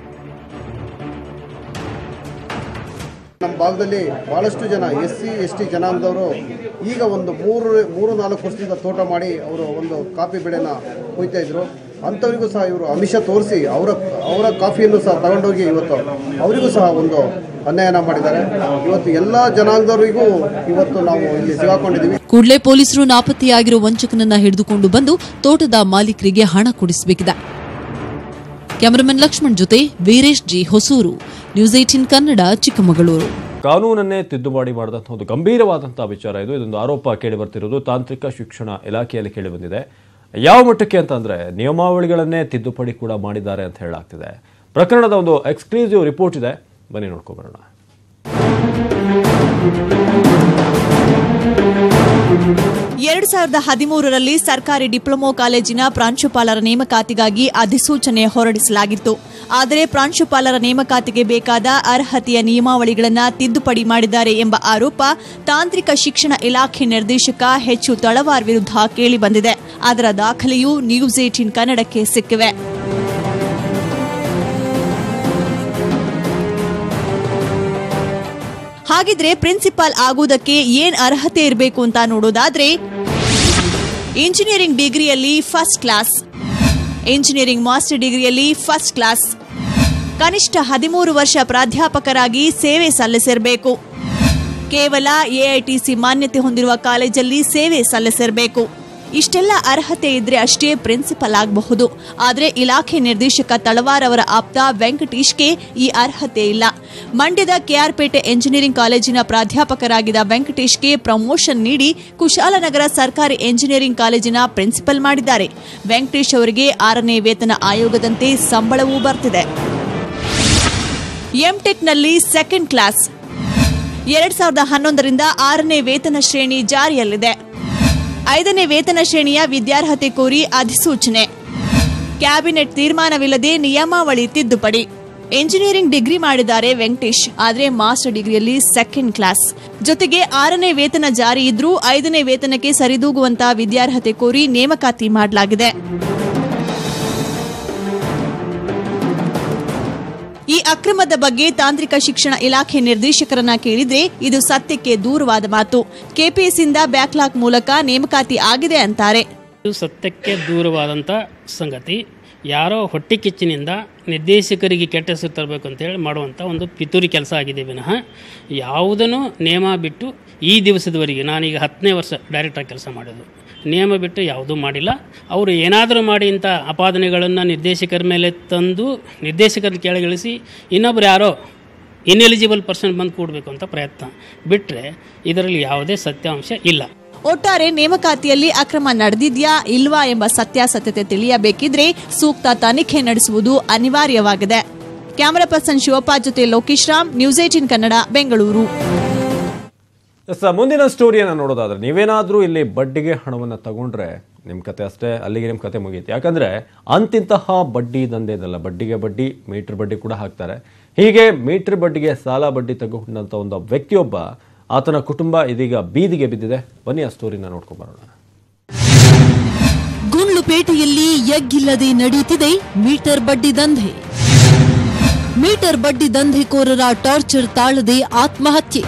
ನಮ್ಮ ಭಾಗದಲ್ಲಿ ಭಾಳಷ್ಟು ಜನ ಎಸ್ ಸಿ ಎಸ್ ಟಿ ಜನಾಂಗದವರು ಈಗ ಒಂದು ಮೂರು ಮೂರು ನಾಲ್ಕು ವರ್ಷದಿಂದ ತೋಟ ಮಾಡಿ ಅವರು ಒಂದು ಕಾಫಿ ಬೆಳೆನ ಕೊಯ್ತಾ ಇದ್ರು ಅಂಥವರಿಗೂ ಸಹ ಇವರು ಅಮಿಷ ತೋರಿಸಿ ಅವರ ಅವರ ಕಾಫಿಯನ್ನು ಸಹ ತಗೊಂಡೋಗಿ ಇವತ್ತು ಅವರಿಗೂ ಸಹ ಒಂದು ಅನ್ಯಾಯನ ಮಾಡಿದ್ದಾರೆ ಇವತ್ತು ಎಲ್ಲ ಜನಾಂಗದವರಿಗೂ ಇವತ್ತು ನಾವು ಇಲ್ಲಿ ಸಿಗಾಕೊಂಡಿದ್ದೀವಿ ಕೂಡಲೇ ಪೊಲೀಸರು ನಾಪತ್ತೆಯಾಗಿರೋ ವಂಚಕನನ್ನ ಹಿಡಿದುಕೊಂಡು ಬಂದು ತೋಟದ ಮಾಲೀಕರಿಗೆ ಹಣ ಕೊಡಿಸಬೇಕಿದೆ ಕ್ಯಾಮರಾಮನ್ ಲಕ್ಷ್ಮಣ್ ಜೊತೆ Veeresh G Hosur news eighteen Kannada Chikkamagaluru ಕಾನೂನನ್ನೇ ತಿದ್ದುಪಡಿ ಮಾಡಿದಂಥ ಒಂದು ಗಂಭೀರವಾದಂತಹ ವಿಚಾರ ಇದು ಇದೊಂದು ಆರೋಪ ಕೇಳಿ ಬರ್ತಿರೋದು ತಾಂತ್ರಿಕ ಶಿಕ್ಷಣ ಇಲಾಖೆಯಲ್ಲಿ ಕೇಳಿ ಬಂದಿದೆ ಯಾವ ಮಟ್ಟಕ್ಕೆ ಅಂತಂದ್ರೆ ನಿಯಮಾವಳಿಗಳನ್ನೇ ತಿದ್ದುಪಡಿ ಕೂಡ ಮಾಡಿದ್ದಾರೆ ಅಂತ ಹೇಳಲಾಗ್ತಿದೆ ಪ್ರಕರಣದ ಒಂದು ಎಕ್ಸ್ಕ್ಲೂಸಿವ್ ರಿಪೋರ್ಟ್ ಇದೆ ಬನ್ನಿ ನೋಡ್ಕೊಬರೋಣ ಎರಡು ಸಾವಿರದ ಹದಿಮೂರರಲ್ಲಿ ಸರ್ಕಾರಿ ಡಿಪ್ಲೊಮೊ ಕಾಲೇಜಿನ ಪ್ರಾಂಶುಪಾಲರ ನೇಮಕಾತಿಗಾಗಿ ಅಧಿಸೂಚನೆ ಹೊರಡಿಸಲಾಗಿತ್ತು ಆದರೆ ಪ್ರಾಂಶುಪಾಲರ ನೇಮಕಾತಿಗೆ ಬೇಕಾದ ಅರ್ಹತೆಯ ನಿಯಮಾವಳಿಗಳನ್ನು ತಿದ್ದುಪಡಿ ಮಾಡಿದ್ದಾರೆ ಎಂಬ ಆರೋಪ ತಾಂತ್ರಿಕ ಶಿಕ್ಷಣ ಇಲಾಖೆ ನಿರ್ದೇಶಕ ಹೆಚ್ಚು ತಳವಾರ್ ವಿರುದ್ಧ ಕೇಳಿಬಂದಿದೆ ಅದರ ದಾಖಲೆಯೂ ನ್ಯೂಸ್ ಏಟೀನ್ ಕನ್ನಡಕ್ಕೆ ಸಿಕ್ಕಿವೆ ಹಾಗಿದ್ರೆ ಪ್ರಿನ್ಸಿಪಾಲ್ ಆಗುವುದಕ್ಕೆ ಏನ್ ಅರ್ಹತೆ ಇರಬೇಕು ಅಂತ ನೋಡೋದಾದ್ರೆ ಇಂಜಿನಿಯರಿಂಗ್ ಡಿಗ್ರಿಯಲ್ಲಿ ಫಸ್ಟ್ ಕ್ಲಾಸ್ ಇಂಜಿನಿಯರಿಂಗ್ ಮಾಸ್ಟರ್ ಡಿಗ್ರಿಯಲ್ಲಿ ಫಸ್ಟ್ ಕ್ಲಾಸ್ ಕನಿಷ್ಠ ಹದಿಮೂರು ವರ್ಷ ಪ್ರಾಧ್ಯಾಪಕರಾಗಿ ಸೇವೆ ಸಲ್ಲಿಸಿರಬೇಕು ಕೇವಲ ಎಐಟಿಸಿ ಮಾನ್ಯತೆ ಹೊಂದಿರುವ ಕಾಲೇಜಲ್ಲಿ ಸೇವೆ ಸಲ್ಲಿಸಿರಬೇಕು ಇಷ್ಟೆಲ್ಲ ಅರ್ಹತೆ ಇದ್ರೆ ಅಷ್ಟೇ ಪ್ರಿನ್ಸಿಪಲ್ ಆಗಬಹುದು ಆದರೆ ಇಲಾಖೆ ನಿರ್ದೇಶಕ ತಳವಾರ್ ಅವರ ಆಪ್ತ ವೆಂಕಟೇಶ್ಗೆ ಈ ಅರ್ಹತೆ ಇಲ್ಲ ಮಂಡ್ಯದ ಕೆಆರ್ಪೇಟೆ ಎಂಜಿನಿಯರಿಂಗ್ ಕಾಲೇಜಿನ ಪ್ರಾಧ್ಯಾಪಕರಾಗಿದ್ದ ವೆಂಕಟೇಶ್ಗೆ ಪ್ರಮೋಷನ್ ನೀಡಿ ಕುಶಾಲನಗರ ಸರ್ಕಾರಿ ಎಂಜಿನಿಯರಿಂಗ್ ಕಾಲೇಜಿನ ಪ್ರಿನ್ಸಿಪಲ್ ಮಾಡಿದ್ದಾರೆ ವೆಂಕಟೇಶ್ ಅವರಿಗೆ ಆರನೇ ವೇತನ ಆಯೋಗದಂತೆ ಸಂಬಳವೂ ಬರ್ತಿದೆ ಎಂಟೆಕ್ನಲ್ಲಿ ಸೆಕೆಂಡ್ ಕ್ಲಾಸ್ ಎರಡ್ ಸಾವಿರದ ಹನ್ನೊಂದರಿಂದ ಆರನೇ ವೇತನ ಶ್ರೇಣಿ ಜಾರಿಯಲ್ಲಿದೆ ಐದನೇ ವೇತನ ಶ್ರೇಣಿಯ ವಿದ್ಯಾರ್ಹತೆ ಕೋರಿ ಅಧಿಸೂಚನೆ ಕ್ಯಾಬಿನೆಟ್ ತೀರ್ಮಾನವಿಲ್ಲದೆ ನಿಯಮಾವಳಿ ತಿದ್ದುಪಡಿ ಎಂಜಿನಿಯರಿಂಗ್ ಡಿಗ್ರಿ ಮಾಡಿದ್ದಾರೆ ವೆಂಕಟೇಶ್ ಆದರೆ ಮಾಸ್ಟರ್ ಡಿಗ್ರಿಯಲ್ಲಿ ಸೆಕೆಂಡ್ ಕ್ಲಾಸ್ ಜೊತೆಗೆ ಆರನೇ ವೇತನ ಜಾರಿ ಇದ್ರೂ ಐದನೇ ವೇತನಕ್ಕೆ ಸರಿದೂಗುವಂತಹ ವಿದ್ಯಾರ್ಹತೆ ಕೋರಿ ನೇಮಕಾತಿ ಮಾಡಲಾಗಿದೆ ಈ ಅಕ್ರಮದ ಬಗ್ಗೆ ತಾಂತ್ರಿಕ ಶಿಕ್ಷಣ ಇಲಾಖೆ ನಿರ್ದೇಶಕರನ್ನ ಕೇಳಿದ್ರೆ ಇದು ಸತ್ಯಕ್ಕೆ ದೂರವಾದ ಮಾತು ಕೆಪಿಎಸ್ಸಿಂದ ಬ್ಯಾಕ್ಲಾಗ್ ಮೂಲಕ ನೇಮಕಾತಿ ಆಗಿದೆ ಅಂತಾರೆ ಇದು ಸತ್ಯಕ್ಕೆ ದೂರವಾದಂಥ ಸಂಗತಿ ಯಾರೋ ಹೊಟ್ಟೆ ಕಿಚ್ಚಿನಿಂದ ನಿರ್ದೇಶಕರಿಗೆ ಕೆಟ್ಟ ಹೆಸರು ತರಬೇಕು ಅಂತೇಳಿ ಮಾಡುವಂಥ ಒಂದು ಪಿತೂರಿ ಕೆಲಸ ಆಗಿದೆ ವಿನಃ ಯಾವುದನ್ನು ನೇಮ ಬಿಟ್ಟು ಈ ದಿವಸದವರೆಗೆ ನಾನೀಗ ಹತ್ತನೇ ವರ್ಷ ಡೈರೆಕ್ಟಾಗಿ ಕೆಲಸ ಮಾಡೋದು ನಿಯಮ ಬಿಟ್ಟು ಯಾವುದೂ ಮಾಡಿಲ್ಲ ಅವರು ಏನಾದರೂ ಮಾಡಿ ಇಂಥ ಅಪಾದನೆಗಳನ್ನು ನಿರ್ದೇಶಕರ ಮೇಲೆ ತಂದು ನಿರ್ದೇಶಕರ ಕೆಳಗಿಳಿಸಿ ಇನ್ನೊಬ್ರು ಯಾರೋ ಇನ್ಎಲಿಜಿಬಲ್ ಪರ್ಸನ್ ಬಂದು ಕೂಡಬೇಕು ಅಂತ ಪ್ರಯತ್ನ ಬಿಟ್ಟರೆ ಇದರಲ್ಲಿ ಯಾವುದೇ ಸತ್ಯಾಂಶ ಇಲ್ಲ ಒಟ್ಟಾರೆ ನೇಮಕಾತಿಯಲ್ಲಿ ಅಕ್ರಮ ನಡೆದಿದ್ಯಾ ಇಲ್ವಾ ಎಂಬ ಸತ್ಯಾಸತ್ಯತೆ ತಿಳಿಯಬೇಕಿದ್ರೆ ಸೂಕ್ತ ತನಿಖೆ ನಡೆಸುವುದು ಅನಿವಾರ್ಯವಾಗಿದೆ ಕ್ಯಾಮರಾ ಪರ್ಸನ್ ಶಿವಪ್ಪ ಜೊತೆ ಲೋಕೇಶ್ ರಾಮ್ ನ್ಯೂಸ್ ಏಟಿನ್ ಕನ್ನಡ ಬೆಂಗಳೂರು ಎಸ್ ಮುಂದಿನ ಸ್ಟೋರಿಯನ್ನು ನೋಡೋದಾದ್ರೆ ನೀವೇನಾದರೂ ಇಲ್ಲಿ ಬಡ್ಡಿಗೆ ಹಣವನ್ನು ತಗೊಂಡ್ರೆ ನಿಮ್ಮ ಕತೆ ಅಷ್ಟೇ ಅಲ್ಲಿಗೆ ನಿಮ್ಮ ಕತೆ ಮುಗೀತು ಯಾಕಂದ್ರೆ ಅಂತಿಂತಹ ಬಡ್ಡಿ ದಂಧೆದಲ್ಲ ಬಡ್ಡಿಗೆ ಬಡ್ಡಿ ಮೀಟರ್ ಬಡ್ಡಿ ಕೂಡ ಹಾಕ್ತಾರೆ ಹೀಗೆ ಮೀಟರ್ ಬಡ್ಡಿಗೆ ಸಾಲ ಬಡ್ಡಿ ತಗೊಂಡಂತ ಒಂದು ವ್ಯಕ್ತಿಯೊಬ್ಬ ಆತನ ಕುಟುಂಬ ಇದೀಗ ಬೀದಿಗೆ ಬಿದ್ದಿದೆ ಬನ್ನಿ ಆ ಸ್ಟೋರಿನ ನೋಡ್ಕೊಂಡ್ ಬರೋಣ ಗುಂಡ್ಲುಪೇಟೆಯಲ್ಲಿ ಎಗ್ಗಿಲ್ಲದೆ ನಡೆಯುತ್ತಿದೆ ಮೀಟರ್ ಬಡ್ಡಿ ದಂಧೆ ಮೀಟರ್ ಬಡ್ಡಿ ದಂಧೆಕೋರರ ಟಾರ್ಚರ್ ತಾಳದೆ ಆತ್ಮಹತ್ಯೆ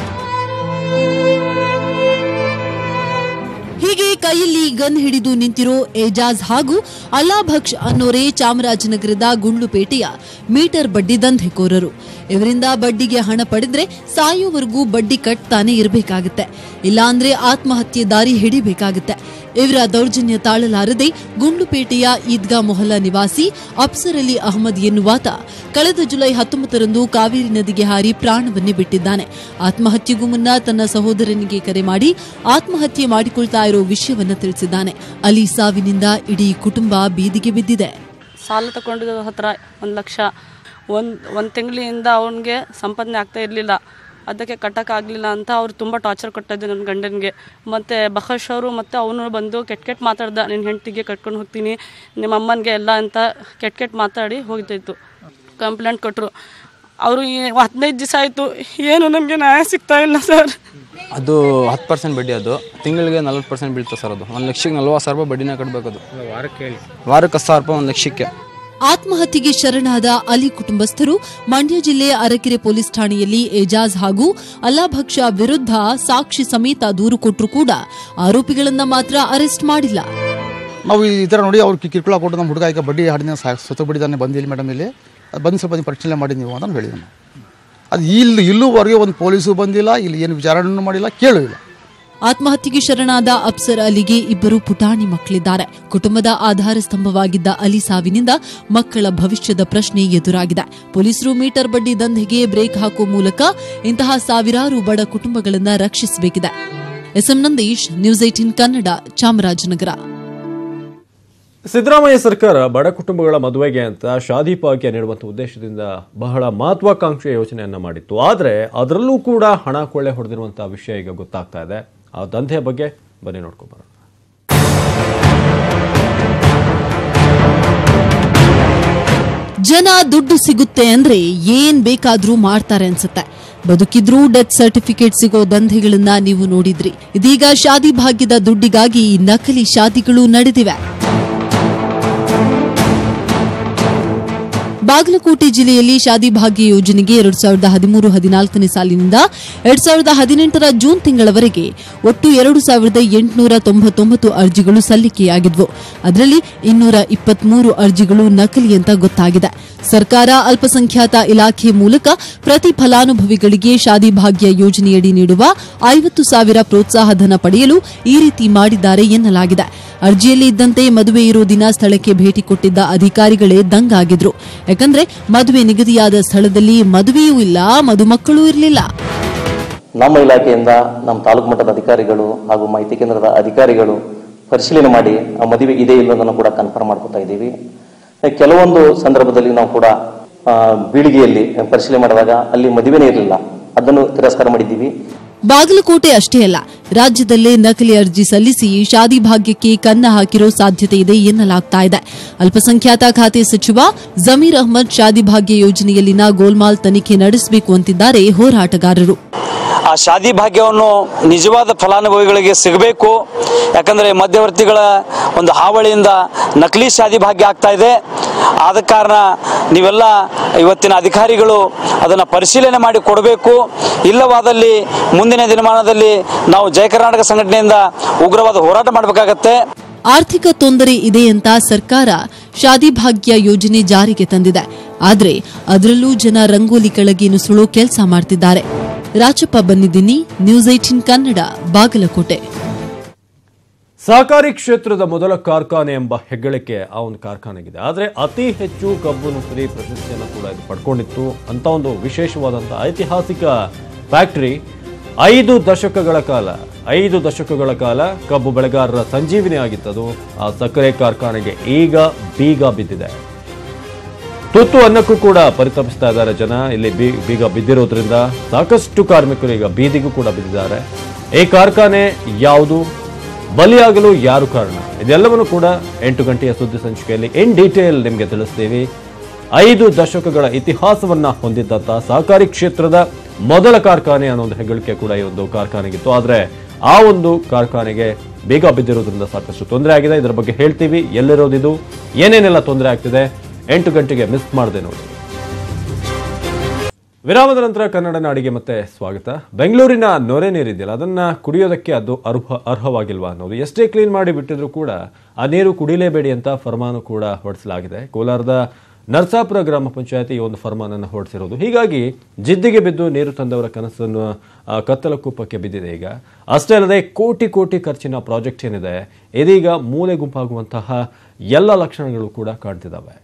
ಹೀಗೆ ಕೈಯಲ್ಲಿ ಗನ್ ಹಿಡಿದು ನಿಂತಿರೋ ಏಜಾಜ್ ಹಾಗೂ ಅಲ್ಲಾಭಕ್ಷ್ ಅನ್ನೋರೇ ಚಾಮರಾಜನಗರದ ಗುಂಡ್ಲುಪೇಟೆಯ ಮೀಟರ್ ಬಡ್ಡಿ ದಂಧೆಕೋರರು ಇವರಿಂದ ಬಡ್ಡಿಗೆ ಹಣ ಪಡೆದ್ರೆ ಸಾಯೋವರೆಗೂ ಬಡ್ಡಿ ಕಟ್ತಾನೆ ಇರಬೇಕಾಗುತ್ತೆ ಇಲ್ಲಾಂದ್ರೆ ಆತ್ಮಹತ್ಯೆ ದಾರಿ ಹಿಡಿಬೇಕಾಗುತ್ತೆ ಇವರ ದೌರ್ಜನ್ಯ ತಾಳಲಾರದೆ ಗುಂಡ್ಲುಪೇಟೆಯ ಈದ್ಗಾ ಮೊಹಲ್ಲಾ ನಿವಾಸಿ ಅಫ್ಸರ್ ಅಲಿ ಅಹಮದ್ ಎನ್ನುವಾತ ಕಳೆದ ಜುಲೈ ಹತ್ತೊಂಬತ್ತರಂದು ಕಾವೇರಿ ನದಿಗೆ ಹಾರಿ ಪ್ರಾಣವನ್ನೇ ಬಿಟ್ಟಿದ್ದಾನೆ ಆತ್ಮಹತ್ಯೆಗೂ ಮುನ್ನ ತನ್ನ ಸಹೋದರನಿಗೆ ಕರೆ ಮಾಡಿ ಆತ್ಮಹತ್ಯೆ ಮಾಡಿಕೊಳ್ತಾ ಇರೋ ವಿಷಯವನ್ನ ತಿಳಿಸಿದ್ದಾನೆ ಅಲಿ ಸಾವಿನಿಂದ ಇಡೀ ಕುಟುಂಬ ಬೀದಿಗೆ ಬಿದ್ದಿದೆ ಸಾಲ ತಗೊಂಡಿದ್ದು ಹತ್ರ ಒಂದು ಲಕ್ಷ ಒಂದು ಒಂದು ತಿಂಗಳಿಂದ ಅವನಿಗೆ ಸಂಪಾದನೆ ಆಗ್ತಾ ಇರಲಿಲ್ಲ ಅದಕ್ಕೆ ಕಟ್ಟೋಕ್ಕಾಗಲಿಲ್ಲ ಅಂತ ಅವ್ರು ತುಂಬ ಟಾರ್ಚರ್ ಕೊಟ್ಟಿದ್ದೆ ನನ್ನ ಗಂಡನಿಗೆ ಮತ್ತು ಬಹಶ್ ಅವರು ಮತ್ತು ಅವನು ಬಂದು ಕೆಟ್ಟ ಕೆಟ್ಟ ಮಾತಾಡ್ದ ನಿನ್ನ ಹೆಂಡತಿಗೆ ಕಟ್ಕೊಂಡು ಹೋಗ್ತೀನಿ ನಿಮ್ಮ ಅಮ್ಮನಿಗೆ ಎಲ್ಲ ಅಂತ ಕೆಟ್ಟ ಕೆಟ್ಟ ಮಾತಾಡಿ ಹೋಗ್ತಾಯಿತ್ತು ಕಂಪ್ಲೇಂಟ್ ಕೊಟ್ಟರು ಅವರು ಹದಿನೈದು ದಿವಸ ಆಯಿತು ಏನು ನಮಗೆ ನ್ಯಾಯ ಸಿಗ್ತಾ ಇಲ್ಲ ಸರ್ ಅದು ಹತ್ತು ಪರ್ಸೆಂಟ್ ಬಡ್ಡಿ ಅದು ತಿಂಗಳಿಗೆ ನಲ್ವತ್ತು ಪರ್ಸೆಂಟ್ ಬೀಳ್ತದೆ ಸರ್ ಅದು ಒಂದು ಲಕ್ಷಕ್ಕೆ ನಲ್ವತ್ತು ಸಾವಿರ ರೂಪಾಯಿ ಬಡ್ಡಿನ ಕಟ್ಟಬೇಕು ಅದು ವಾರಕ್ಕೆ ಹೇಳಿ ವಾರಕ್ಕೆ ಹತ್ತು ಸಾವಿರ ರೂಪಾಯಿ ಒಂದು ಲಕ್ಷಕ್ಕೆ ಆತ್ಮಹತ್ಯೆಗೆ ಶರಣಾದ ಅಲಿ ಕುಟುಂಬಸ್ಥರು ಮಂಡ್ಯ ಜಿಲ್ಲೆ ಅರಕೆರೆ ಪೊಲೀಸ್ ಠಾಣೆಯಲ್ಲಿ ಏಜಾಜ್ ಹಾಗೂ ಅಲ್ಲಾಭಕ್ಷ ವಿರುದ್ಧ ಸಾಕ್ಷಿ ಸಮೇತ ದೂರು ಕೊಟ್ಟರು ಕೂಡ ಆರೋಪಿಗಳನ್ನ ಮಾತ್ರ ಅರೆಸ್ಟ್ ಮಾಡಿಲ್ಲ ನಾವು ಈ ಥರ ನೋಡಿ ಅವ್ರು ಕಿರ್ಕುಳ ಕೊಟ್ಟು ನಮ್ಮ ಹುಡುಗ ಈಗ ಬಡ್ಡಿ ಹಾಡಿನ ಸೊತ್ತು ಬಿಡಿದಾನೆ ಬಂದಿಲ್ಲ ಮೇಡಮ್ ಇಲ್ಲಿ ಅದು ಬಂದು ಸ್ವಲ್ಪ ನೀವು ಪರಿಶೀಲನೆ ಮಾಡಿ ನೀವು ಅಂತ ಹೇಳಿದ್ವಿ ನಾವು ಅದು ಇಲ್ಲಿ ಇಲ್ಲೂವರೆಗೆ ಒಂದು ಪೊಲೀಸು ಬಂದಿಲ್ಲ ಇಲ್ಲಿ ಏನು ವಿಚಾರಣೆನೂ ಮಾಡಿಲ್ಲ ಕೇಳೂ ಇಲ್ಲ ಆತ್ಮಹತ್ಯೆಗೆ ಶರಣಾದ ಅಪ್ಸರ್ ಅಲಿಗೆ ಇಬ್ಬರು ಪುಟಾಣಿ ಮಕ್ಕಳಿದ್ದಾರೆ ಕುಟುಂಬದ ಆಧಾರ ಸ್ತಂಭವಾಗಿದ್ದ ಅಲಿ ಸಾವಿನಿಂದ ಮಕ್ಕಳ ಭವಿಷ್ಯದ ಪ್ರಶ್ನೆ ಎದುರಾಗಿದೆ ಪೊಲೀಸರು ಮೀಟರ್ ಬಡ್ಡಿ ದಂಧೆಗೆ ಬ್ರೇಕ್ ಹಾಕುವ ಮೂಲಕ ಇಂತಹ ಸಾವಿರಾರು ಬಡ ಕುಟುಂಬಗಳನ್ನ ರಕ್ಷಿಸಬೇಕಿದೆ S M Nandish news eighteen Kannada Chamarajanagar Siddaramaiah ಸರ್ಕಾರ ಬಡ ಕುಟುಂಬಗಳ ಮದುವೆಗೆ ಅಂತ ಶಾದಿ ಭಾಗ್ಯ ನೀಡುವಂಥ ಉದ್ದೇಶದಿಂದ ಬಹಳ ಮಹತ್ವಾಕಾಂಕ್ಷೆಯ ಯೋಜನೆಯನ್ನ ಮಾಡಿತ್ತು ಆದರೆ ಅದರಲ್ಲೂ ಕೂಡ ಹಣ ಕೊಳ್ಳೆ ಹೊಡೆದಿರುವಂತಹ ವಿಷಯ ಈಗ ಗೊತ್ತಾಗ್ತಾ ಇದೆ ಆ ದಂಧೆಯ ಬಗ್ಗೆ ಬನ್ನಿ ನೋಡ್ಕೊಂಡ್ ಬರೋಣ ಜನ ದುಡ್ಡು ಸಿಗುತ್ತೆ ಅಂದ್ರೆ ಏನ್ ಬೇಕಾದ್ರೂ ಮಾಡ್ತಾರೆ ಅನ್ಸುತ್ತೆ ಬದುಕಿದ್ರೂ ಡೆತ್ ಸರ್ಟಿಫಿಕೇಟ್ ಸಿಗೋ ದಂಧೆಗಳನ್ನ ನೀವು ನೋಡಿದ್ರಿ ಇದೀಗ ಶಾದಿ ಭಾಗ್ಯದ ದುಡ್ಡಿಗಾಗಿ ನಕಲಿ ಶಾದಿಗಳು ನಡೆದಿವೆ ಬಾಗಲಕೋಟೆ ಜಿಲ್ಲೆಯಲ್ಲಿ ಶಾದಿ ಭಾಗ್ಯ ಯೋಜನೆಗೆ ಎರಡ್ ಸಾವಿರದ ಹದಿಮೂರು ಹದಿನಾಲ್ಕನೇ ಸಾಲಿನಿಂದ ಎರಡ್ ಸಾವಿರದ ಹದಿನೆಂಟರ ಜೂನ್ ತಿಂಗಳವರೆಗೆ ಒಟ್ಟು ಎರಡು ಸಾವಿರದ ಎಂಟುನೂರ ತೊಂಬತ್ತೊಂಬತ್ತು ಅರ್ಜಿಗಳು ಸಲ್ಲಿಕೆಯಾಗಿದ್ವು ಅದರಲ್ಲಿ ಇನ್ನೂರ ಇಪ್ಪತ್ಮೂರು ಅರ್ಜಿಗಳು ನಕಲಿ ಅಂತ ಗೊತ್ತಾಗಿದೆ ಸರ್ಕಾರ ಅಲ್ಪಸಂಖ್ಯಾತ ಇಲಾಖೆ ಮೂಲಕ ಪ್ರತಿ ಫಲಾನುಭವಿಗಳಿಗೆ ಶಾದಿ ಭಾಗ್ಯ ಯೋಜನೆಯಡಿ ನೀಡುವ ಐವತ್ತು ಸಾವಿರ ಪ್ರೋತ್ಸಾಹಧನ ಪಡೆಯಲು ಈ ರೀತಿ ಮಾಡಿದ್ದಾರೆ ಎನ್ನಲಾಗಿದೆ ಅರ್ಜಿಯಲ್ಲಿ ಇದ್ದಂತೆ ಮದುವೆ ಇರೋ ದಿನ ಸ್ಥಳಕ್ಕೆ ಭೇಟಿ ಕೊಟ್ಟಿದ್ದ ಅಧಿಕಾರಿಗಳೇ ದಂಗಾಗಿದ್ರು ಯಾಕಂದ್ರೆ ಮದುವೆ ನಿಗದಿಯಾದ ಸ್ಥಳದಲ್ಲಿ ಮದುವೆಯೂ ಇಲ್ಲ ಮದುಮಕ್ಕಳೂ ಇರಲಿಲ್ಲ ನಮ್ಮ ಇಲಾಖೆಯಿಂದ ನಮ್ಮ ತಾಲೂಕು ಮಟ್ಟದ ಅಧಿಕಾರಿಗಳು ಹಾಗೂ ಮಾಹಿತಿ ಕೇಂದ್ರದ ಅಧಿಕಾರಿಗಳು ಪರಿಶೀಲನೆ ಮಾಡಿ ಆ ಮದುವೆ ಇದೆ ಇಲ್ಲದನ್ನು ಕೂಡ ಕನ್ಫರ್ಮ್ ಮಾಡ್ಕೊತಾ ಇದ್ದೀವಿ ಕೆಲವೊಂದು ಸಂದರ್ಭದಲ್ಲಿ ನಾವು ಕೂಡ ಆ, ಬೀಳಿಗೆಯಲ್ಲಿ ಪರಿಶೀಲನೆ ಮಾಡಿದಾಗ ಅಲ್ಲಿ ಮದುವೆನೇ ಇರಲಿಲ್ಲ ಅದನ್ನು ತಿರಸ್ಕಾರ ಮಾಡಿದ್ದೀವಿ ಬಾಗಲಕೋಟೆ ಅಷ್ಟೇ ಅಲ್ಲ ರಾಜ್ಯದಲ್ಲೇ ನಕಲಿ ಅರ್ಜಿ ಸಲ್ಲಿಸಿ ಶಾದಿ ಭಾಗ್ಯಕ್ಕೆ ಕನ್ನ ಹಾಕಿರೋ ಸಾಧ್ಯತೆ ಇದೆ ಎನ್ನಲಾಗ್ತಾ ಇದೆ ಅಲ್ಪಸಂಖ್ಯಾತ ಖಾತೆ ಸಚಿವ ಜಮೀರ್ ಅಹ್ಮದ್ ಶಾದಿ ಭಾಗ್ಯ ಯೋಜನೆಯಲ್ಲಿನ ಗೋಲ್ಮಾಲ್ ತನಿಖೆ ನಡೆಸಬೇಕು ಅಂತಿದ್ದಾರೆ ಹೋರಾಟಗಾರರು ಆ ಶಾದಿ ಭಾಗ್ಯವನ್ನು ನಿಜವಾದ ಫಲಾನುಭವಿಗಳಿಗೆ ಸಿಗಬೇಕು ಯಾಕಂದರೆ ಮಧ್ಯವರ್ತಿಗಳ ಒಂದು ಹಾವಳಿಯಿಂದ ನಕಲಿ ಶಾದಿ ಭಾಗ್ಯ ಆಗ್ತಾ ಇದೆ ಆದ ಕಾರಣ ನೀವೆಲ್ಲ ಇವತ್ತಿನ ಅಧಿಕಾರಿಗಳು ಅದನ್ನು ಪರಿಶೀಲನೆ ಮಾಡಿ ಕೊಡಬೇಕು ಇಲ್ಲವಾದಲ್ಲಿ ಮುಂದಿನ ದಿನಮಾನದಲ್ಲಿ ನಾವು ಜಯ ಕರ್ನಾಟಕ ಸಂಘಟನೆಯಿಂದ ಉಗ್ರವಾದ ಹೋರಾಟ ಮಾಡಬೇಕಾಗತ್ತೆ ಆರ್ಥಿಕ ತೊಂದರೆ ಇದೆ ಅಂತ ಸರ್ಕಾರ ಶಾದಿ ಭಾಗ್ಯ ಯೋಜನೆ ಜಾರಿಗೆ ತಂದಿದೆ ಆದ್ರೆ ಅದರಲ್ಲೂ ಜನ ರಂಗೋಲಿ ಕೆಳಗೆ ನುಸುಳೋ ಕೆಲಸ ಮಾಡ್ತಿದ್ದಾರೆ ರಾಜಪ್ಪ ಬಂದಿದ್ದೀನಿ ನ್ಯೂಸ್ ಏಟಿನ್ ಕನ್ನಡ ಬಾಗಲಕೋಟೆ ಸಹಕಾರಿ ಕ್ಷೇತ್ರದ ಮೊದಲ ಕಾರ್ಖಾನೆ ಎಂಬ ಹೆಗ್ಗಳಿಕೆ ಆ ಒಂದು ಕಾರ್ಖಾನೆಗಿದೆ ಆದರೆ ಅತಿ ಹೆಚ್ಚು ಕಬ್ಬು ನುಸ್ರಿ ಪ್ರಶಸ್ತಿಯನ್ನು ಕೂಡ ಇದು ಪಡ್ಕೊಂಡಿತ್ತು ಅಂತ ಒಂದು ವಿಶೇಷವಾದಂಥ ಐತಿಹಾಸಿಕ ಫ್ಯಾಕ್ಟರಿ ಐದು ದಶಕಗಳ ಕಾಲ ಐದು ದಶಕಗಳ ಕಾಲ ಕಬ್ಬು ಬೆಳೆಗಾರರ ಸಂಜೀವಿನಿ ಆಗಿತ್ತದು ಆ ಸಕ್ಕರೆ ಕಾರ್ಖಾನೆಗೆ ಈಗ ಬೀಗ ಬಿದ್ದಿದೆ ತುತ್ತು ಅನ್ನಕ್ಕೂ ಕೂಡ ಪರಿತಪಿಸ್ತಾ ಇದ್ದಾರೆ ಜನ ಇಲ್ಲಿ ಬೀ- ಬೀಗ ಬಿದ್ದಿರೋದ್ರಿಂದ ಸಾಕಷ್ಟು ಕಾರ್ಮಿಕರು ಈಗ ಬೀದಿಗೂ ಕೂಡ ಬಿದ್ದಿದ್ದಾರೆ ಈ ಕಾರ್ಖಾನೆ ಯಾವುದು ಬಲಿಯಾಗಲು ಯಾರು ಕಾರಣ ಇದೆಲ್ಲವನ್ನು ಕೂಡ ಎಂಟು ಗಂಟೆಯ ಸುದ್ದಿ ಸಂಚಿಕೆಯಲ್ಲಿ ಇನ್ ಡೀಟೇಲ್ ನಿಮಗೆ ತಿಳಿಸ್ತೀವಿ ಐದು ದಶಕಗಳ ಇತಿಹಾಸವನ್ನ ಹೊಂದಿದ್ದಂಥ ಸಹಕಾರಿ ಕ್ಷೇತ್ರದ ಮೊದಲ ಕಾರ್ಖಾನೆ ಅನ್ನೋ ಒಂದು ಹೆಗ್ಗಳಿಕೆ ಕೂಡ ಈ ಒಂದು ಕಾರ್ಖಾನೆಗಿತ್ತು ಆದರೆ ಆ ಒಂದು ಕಾರ್ಖಾನೆಗೆ ಬೇಗ ಬಿದ್ದಿರೋದ್ರಿಂದ ಸಾಕಷ್ಟು ತೊಂದರೆ ಆಗಿದೆ ಇದರ ಬಗ್ಗೆ ಹೇಳ್ತೀವಿ ಎಲ್ಲಿರೋದಿದು ಏನೇನೆಲ್ಲ ತೊಂದರೆ ಆಗ್ತಿದೆ ಎಂಟು ಗಂಟೆಗೆ ಮಿಸ್ ಮಾಡಿದೆ ನೋಡಿ ವಿರಾಮದ ನಂತರ ಕನ್ನಡ ನಾಡಿಗೆ ಮತ್ತೆ ಸ್ವಾಗತ ಬೆಂಗಳೂರಿನ ನೊರೆ ನೀರಿದೆಯಲ್ಲ ಅದನ್ನ ಕುಡಿಯೋದಕ್ಕೆ ಅದು ಅರ್ಹ ಅರ್ಹವಾಗಿಲ್ವಾ ಅನ್ನೋದು ಎಷ್ಟೇ ಕ್ಲೀನ್ ಮಾಡಿ ಬಿಟ್ಟಿದ್ರು ಕೂಡ ಆ ನೀರು ಕುಡಿಲೇಬೇಡಿ ಅಂತ ಫರ್ಮಾನು ಕೂಡ ಹೊರಡಿಸಲಾಗಿದೆ ಕೋಲಾರದ ನರಸಾಪುರ ಗ್ರಾಮ ಪಂಚಾಯತಿ ಈ ಒಂದು ಫರ್ಮಾನನ್ನು ಹೊರಡಿಸಿರೋದು ಹೀಗಾಗಿ ಜಿದ್ದಿಗೆ ಬಿದ್ದು ನೀರು ತಂದವರ ಕನಸನ್ನು ಆ, ಕತ್ತಲ ಕೂಪಕ್ಕೆ ಬಿದ್ದಿದೆ ಈಗ ಅಷ್ಟೇ ಅಲ್ಲದೆ ಕೋಟಿ ಕೋಟಿ ಖರ್ಚಿನ ಪ್ರಾಜೆಕ್ಟ್ ಏನಿದೆ ಇದೀಗ ಮೂಲೆ ಗುಂಪಾಗುವಂತಹ ಎಲ್ಲ ಲಕ್ಷಣಗಳು ಕೂಡ ಕಾಣ್ತಿದ್ದಾವೆ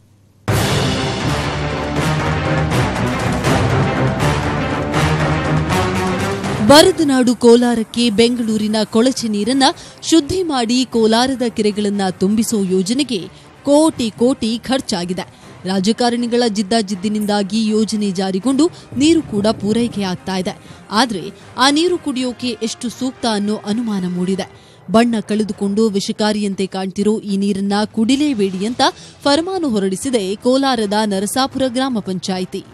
ಬರದ ನಾಡು ಕೋಲಾರಕ್ಕೆ ಬೆಂಗಳೂರಿನ ಕೊಳಚೆ ನೀರನ್ನ ಶುದ್ಧಿ ಮಾಡಿ ಕೋಲಾರದ ಕೆರೆಗಳನ್ನ ತುಂಬಿಸೋ ಯೋಜನೆಗೆ ಕೋಟಿ ಕೋಟಿ ಖರ್ಚಾಗಿದೆ ರಾಜಕಾರಣಿಗಳ ಜಿದ್ದಾಜಿದ್ದಿನಿಂದಾಗಿ ಯೋಜನೆ ಜಾರಿಗೊಂಡು ನೀರು ಕೂಡ ಪೂರೈಕೆಯಾಗ್ತಾ ಇದೆ ಆದ್ರೆ ಆ ನೀರು ಕುಡಿಯೋಕೆ ಎಷ್ಟು ಸೂಕ್ತ ಅನ್ನೋ ಅನುಮಾನ ಮೂಡಿದೆ ಬಣ್ಣ ಕಳೆದುಕೊಂಡು ವಿಷಕಾರಿಯಂತೆ ಕಾಣ್ತಿರೋ ಈ ನೀರನ್ನ ಕುಡಿಲೇಬೇಡಿ ಅಂತ ಫರಮಾನು ಹೊರಡಿಸಿದೆ ಕೋಲಾರದ ನರಸಾಪುರ ಗ್ರಾಮ ಪಂಚಾಯಿತಿ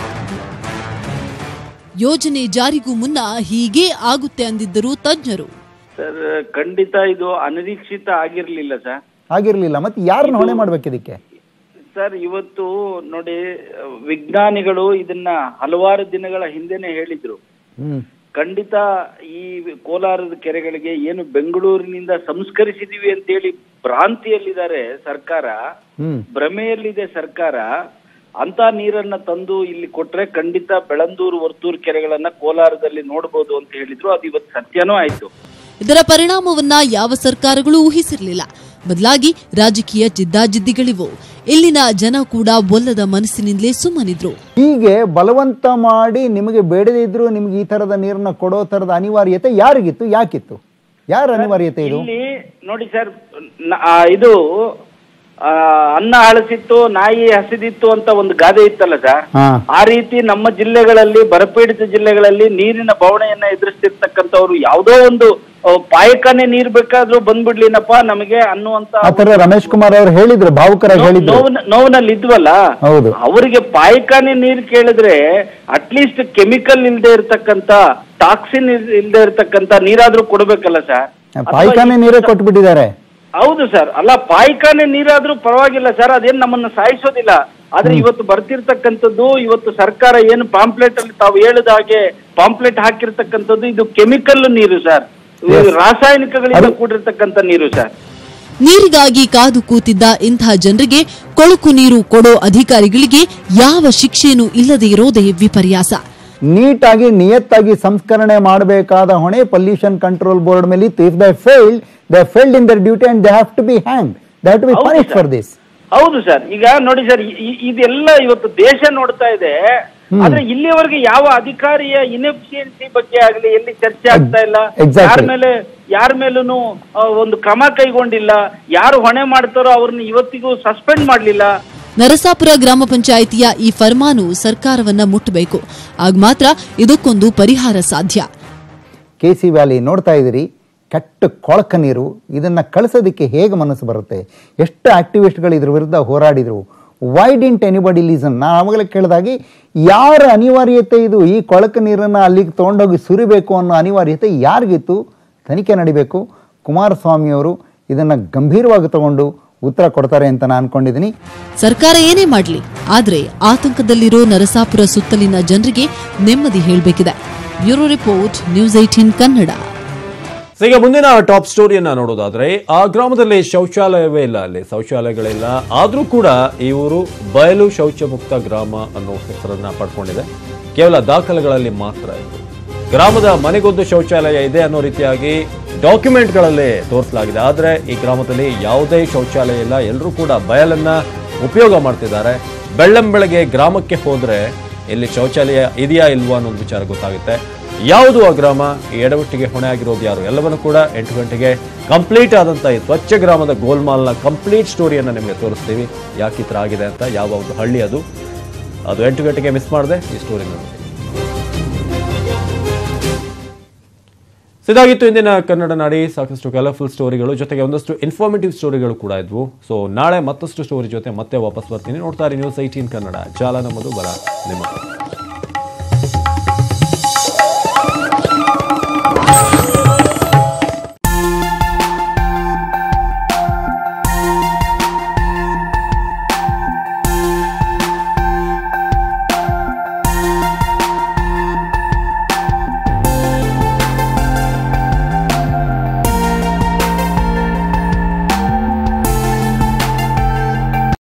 ಯೋಜನೆ ಜಾರಿಗೂ ಮುನ್ನ ಹೀಗೇ ಆಗುತ್ತೆ ಅಂದಿದ್ದರು ತಜ್ಞರು ಸರ್ ಖಂಡಿತ ಇದು ಅನಿರೀಕ್ಷಿತ ಆಗಿರ್ಲಿಲ್ಲ ಸರ್ ಆಗಿರ್ಲಿಲ್ಲ ಮತ್ತೆ ಯಾರನ್ನ ಹೊಣೆ ಮಾಡ್ಬೇಕು ಇದಕ್ಕೆ ಸರ್ ಇವತ್ತು ನೋಡಿ ವಿಜ್ಞಾನಿಗಳು ಇದನ್ನ ಹಲವಾರು ದಿನಗಳ ಹಿಂದೆನೆ ಹೇಳಿದ್ರು ಹ್ಮ್ ಖಂಡಿತ ಈ ಕೋಲಾರದ ಕೆರೆಗಳಿಗೆ ಏನು ಬೆಂಗಳೂರಿನಿಂದ ಸಂಸ್ಕರಿಸಿದೀವಿ ಅಂತೇಳಿ ಭ್ರಾಂತಿಯಲ್ಲಿದ್ದಾರೆ ಸರ್ಕಾರ ಹ್ಮ್ ಭ್ರಮೆಯಲ್ಲಿದೆ ಸರ್ಕಾರ ಅಂತ ನೀರನ್ನ ತಂದು ಇಲ್ಲಿ ಕೊಟ್ರೆ ಖಂಡಿತ ಬೆಳಂದೂರು ವರ್ತೂರು ಕೆರೆಗಳನ್ನ ಕೋಲಾರದಲ್ಲಿ ನೋಡಬಹುದು ಅಂತ ಹೇಳಿದ್ರು ಅದು ಇವತ್ತು ಸತ್ಯನೂ ಆಯ್ತು ಇದರ ಪರಿಣಾಮವನ್ನ ಯಾವ ಸರ್ಕಾರಗಳು ಊಹಿಸಿರಲಿಲ್ಲ ಬದಲಾಗಿ ರಾಜಕೀಯ ಜಿದ್ದಾಜಿದ್ದಿಗಳಿವು ಇಲ್ಲಿನ ಜನ ಕೂಡ ಒಲ್ಲದ ಮನಸ್ಸಿನಿಂದಲೇ ಸುಮ್ಮನಿದ್ರು ಹೀಗೆ ಬಲವಂತ ಮಾಡಿ ನಿಮಗೆ ಬೇಡದೇ ಇದ್ರು ನಿಮ್ಗೆ ಈ ತರದ ನೀರನ್ನ ಕೊಡೋ ತರದ ಅನಿವಾರ್ಯತೆ ಯಾರಿಗಿತ್ತು ಯಾಕಿತ್ತು ಯಾರ ಅನಿವಾರ್ಯತೆ ಇದು ಇಲ್ಲಿ ನೋಡಿ ಸರ್ ನ- ಆ, ಇದು ಆ, ಅನ್ನ ಹಳಸಿತ್ತು ನಾಯಿ ಹಸಿದಿತ್ತು ಅಂತ ಒಂದು ಗಾದೆ ಇತ್ತಲ್ಲ ಸರ್ ಹಾ ಆ ರೀತಿ ನಮ್ಮ ಜಿಲ್ಲೆಗಳಲ್ಲಿ ಬರಪೀಡಿತ ಜಿಲ್ಲೆಗಳಲ್ಲಿ ನೀರಿನ ಬವಣೆಯನ್ನ ಎದುರಿಸ್ತಿರ್ತಕ್ಕಂಥವ್ರು ಯಾವುದೋ ಒಂದು ಆ, ಪಾಯಕನೇ ನೀರ್ ಬೇಕಾದ್ರೂ ಬಂದ್ಬಿಡ್ಲಿನಪ್ಪ ನಮಗೆ ಅನ್ನುವಂತ ಆ ತರ ರಮೇಶ್ ಕುಮಾರ್ ಅವರು ಹೇಳಿದ್ರು ಭಾವುಕರಾಗಿ ಹೇಳಿದ್ರು ನೋವಿನ- ನೋವಿನಲ್ಲಿ ಇದ್ವಲ್ಲ ಹೌದು ಅವರಿಗೆ ಪಾಯಕಾನೆ ನೀರ್ ಕೇಳಿದ್ರೆ ಅಟ್ಲೀಸ್ಟ್ ಕೆಮಿಕಲ್ ಇಲ್ದೆ ಇರ್ತಕ್ಕಂತ ಟಾಕ್ಸಿನ್ ಇಲ್ದೆ ಇರ್ತಕ್ಕಂತ ನೀರಾದ್ರೂ ಕೊಡ್ಬೇಕಲ್ಲ ಸರ್ ಪಾಯ್ಖಾನೆ ನೀರೇ ಕೊಟ್ಬಿಟ್ಟಿದ್ದಾರೆ ಹೌದು ಸರ್ ಅಲ್ಲ ಪಾಯ್ಖಾನೆ ನೀರಾದ್ರೂ ಪರವಾಗಿಲ್ಲ ಸರ್ ಅದೇನ್ ನಮ್ಮನ್ನ ಸಾಯಿಸೋದಿಲ್ಲ ಆದ್ರೆ ಇವತ್ತು ಬರ್ತಿರ್ತಕ್ಕಂಥದ್ದು ಇವತ್ತು ಸರ್ಕಾರ ಏನು ಪಾಂಪ್ಲೆಟ್ ಅಲ್ಲಿ ತಾವು ಹೇಳಿದ ಹಾಗೆ ಪಾಂಪ್ಲೆಟ್ ಹಾಕಿರ್ತಕ್ಕಂಥದ್ದು ಇದು ಕೆಮಿಕಲ್ ನೀರು ಸರ್ ಇದು ರಾಸಾಯನಿಕಗಳಿಂದ ಕೂಡಿರ್ತಕ್ಕಂಥ ನೀರು ಸರ್ ನೀರಿಗಾಗಿ ಕಾದು ಕೂತಿದ್ದ ಇಂಥ ಜನರಿಗೆ ಕೊಳಕು ನೀರು ಕೊಡೋ ಅಧಿಕಾರಿಗಳಿಗೆ ಯಾವ ಶಿಕ್ಷೆನೂ ಇಲ್ಲದೆ ಇರೋದೇ ವಿಪರ್ಯಾಸ ನೀಟಾಗಿ ನಿಯತ್ತಾಗಿ ಸಂಸ್ಕರಣೆ ಮಾಡಬೇಕಾದ ಹೊಣೆ ಪೊಲ್ಯೂಷನ್ ಕಂಟ್ರೋಲ್ ಬೋರ್ಡ್ ಮೇಲೆ ಇತ್ತು if they failed they failed in their duty and they have to be hang they have to be ಹೌದು ಪನಿಷ್ sir. ಫಾರ್ ದಿಸ್ ಹೌದು ಸರ್ ಈಗ ನೋಡಿ ಸರ್ ಇದೆಲ್ಲ ಇವತ್ತು ದೇಶ ನೋಡ್ತಾ ಇದೆ ಹ್ಮ್. ಆದ್ರೆ ಇಲ್ಲಿವರೆಗೆ ಯಾವ ಅಧಿಕಾರಿಯ ಇನ್ಎಫಿಷಿಯನ್ಸಿ ಬಗ್ಗೆ ಆಗ್ಲಿ ಎಲ್ಲಿ ಚರ್ಚೆ ಆಗ್ತಾ ಇಲ್ಲ Exactly. ಯಾರ ಮೇಲೆ ಯಾರ ಮೇಲೂ ಒಂದು ಕ್ರಮ ಕೈಗೊಂಡಿಲ್ಲ ಯಾರು ಹೊಣೆ ಮಾಡ್ತಾರೋ ಅವ್ರನ್ನ ಇವತ್ತಿಗೂ ಸಸ್ಪೆಂಡ್ ಮಾಡ್ಲಿಲ್ಲ ನರಸಾಪುರ ಗ್ರಾಮ ಪಂಚಾಯಿತಿಯ ಈ ಫರ್ಮಾನು ಸರ್ಕಾರವನ್ನ ಮುಟ್ಟಬೇಕು ಆಗ ಮಾತ್ರ ಇದಕ್ಕೊಂದು ಪರಿಹಾರ ಸಾಧ್ಯ ಕೆ ಸಿ ವ್ಯಾಲಿ ನೋಡ್ತಾ ಇದ್ದೀರಿ ಕೆಟ್ಟ ಕೊಳಕ ನೀರು ಇದನ್ನ ಕಳಿಸೋದಕ್ಕೆ ಹೇಗೆ ಮನಸ್ಸು ಬರುತ್ತೆ ಎಷ್ಟು ಆಕ್ಟಿವಿಸ್ಟ್ಗಳು ಇದ್ರ ವಿರುದ್ಧ ಹೋರಾಡಿದ್ರು ವೈ ಡಿಂಟ್ ಎನಿಬಡಿ ಲೀಸನ್ ನಾ ಆವಾಗಲೇ ಕೇಳಿದಾಗೆ ಯಾರ ಅನಿವಾರ್ಯತೆ ಇದು ಈ ಕೊಳಕ ನೀರನ್ನು ಅಲ್ಲಿಗೆ ತೊಗೊಂಡೋಗಿ ಸುರಿಬೇಕು ಅನ್ನೋ ಅನಿವಾರ್ಯತೆ ಯಾರಿಗಿತ್ತು ತನಿಖೆ ನಡಿಬೇಕು ಕುಮಾರಸ್ವಾಮಿಯವರು ಇದನ್ನು ಗಂಭೀರವಾಗಿ ತಗೊಂಡು ಉತ್ತರ ಕೊಡ್ತಾರೆ ಅಂತ ನಾನು ಅನ್ಕೊಂಡಿದ್ದೀನಿ ಸರ್ಕಾರ ಏನೇ ಮಾಡ್ಲಿ ಆದ್ರೆ ಆತಂಕದಲ್ಲಿರೋ ನರಸಾಪುರ ಸುತ್ತಲಿನ ಜನರಿಗೆ ನೆಮ್ಮದಿ ಹೇಳ್ಬೇಕಿದೆ bureau report news eighteen Kannada so ಈಗ ಮುಂದಿನ ಟಾಪ್ ಸ್ಟೋರಿಯನ್ನ ನೋಡೋದಾದ್ರೆ ಆ ಗ್ರಾಮದಲ್ಲಿ ಶೌಚಾಲಯವೇ ಇಲ್ಲ ಅಲ್ಲಿ ಶೌಚಾಲಯಗಳಿಲ್ಲ ಆದ್ರೂ ಕೂಡ ಈ ಊರು ಬಯಲು ಶೌಚ ಮುಕ್ತ ಗ್ರಾಮ ಅನ್ನೋ ಹೆಸರನ್ನ ಪಡ್ಕೊಂಡಿದೆ ಕೇವಲ ದಾಖಲೆಗಳಲ್ಲಿ ಮಾತ್ರ ಇದು ಗ್ರಾಮದ ಮನೆಗೊಂದು ಶೌಚಾಲಯ ಇದೆ ಅನ್ನೋ ರೀತಿಯಾಗಿ ಡಾಕ್ಯುಮೆಂಟ್ಗಳಲ್ಲಿ ತೋರಿಸಲಾಗಿದೆ ಆದ್ರೆ ಈ ಗ್ರಾಮದಲ್ಲಿ ಯಾವುದೇ ಶೌಚಾಲಯ ಇಲ್ಲ ಎಲ್ಲರೂ ಕೂಡ ಬಯಲನ್ನ ಉಪಯೋಗ ಮಾಡ್ತಿದ್ದಾರೆ ಬೆಳ್ಳಂ ಬೆಳಗ್ಗೆ ಗ್ರಾಮಕ್ಕೆ ಹೋದ್ರೆ ಇಲ್ಲಿ ಶೌಚಾಲಯ ಇದೆಯಾ ಇಲ್ವಾ ಅನ್ನೋ ಒಂದು ವಿಚಾರ ಗೊತ್ತಾಗುತ್ತೆ ಯಾವುದು ಆ ಗ್ರಾಮ ಈ ಎಡವಟ್ಟಿಗೆ ಹೊಣೆ ಆಗಿರೋದು ಯಾರು ಎಲ್ಲವನ್ನು ಕೂಡ ಎಂಟು ಗಂಟೆಗೆ ಕಂಪ್ಲೀಟ್ ಆದಂತ ಈ ಸ್ವಚ್ಛ ಗ್ರಾಮದ ಗೋಲ್ಮಾಲ್ನ ಕಂಪ್ಲೀಟ್ ಸ್ಟೋರಿಯನ್ನು ನಿಮಗೆ ತೋರಿಸ್ತೀವಿ ಯಾಕೆ ಈ ಥರ ಆಗಿದೆ ಅಂತ ಯಾವ ಒಂದು ಹಳ್ಳಿ ಅದು ಅದು ಎಂಟು ಗಂಟೆಗೆ ಮಿಸ್ ಮಾಡಿದೆ ಈ ಸ್ಟೋರಿ ನೋಡಿ ಇದಾಗಿತ್ತು ಇಂದಿನ ಕನ್ನಡ ನಾಡಿ ಸಾಕಷ್ಟು ಕಲರ್ಫುಲ್ ಸ್ಟೋರಿಗಳು ಜೊತೆಗೆ ಒಂದಷ್ಟು ಇನ್ಫಾರ್ಮೇಟಿವ್ ಸ್ಟೋರಿಗಳು ಕೂಡ ಇದ್ವು ಸೊ ನಾಳೆ ಮತ್ತಷ್ಟು ಸ್ಟೋರಿ ಜೊತೆ ಮತ್ತೆ ವಾಪಸ್ ಬರ್ತೀನಿ ನೋಡ್ತಾರೆ ನ್ಯೂಸ್ ಐಟೀನ್ ಕನ್ನಡ ಜಾಲ ನಮ್ಮದು ಬರ ನಿಮ್ಮ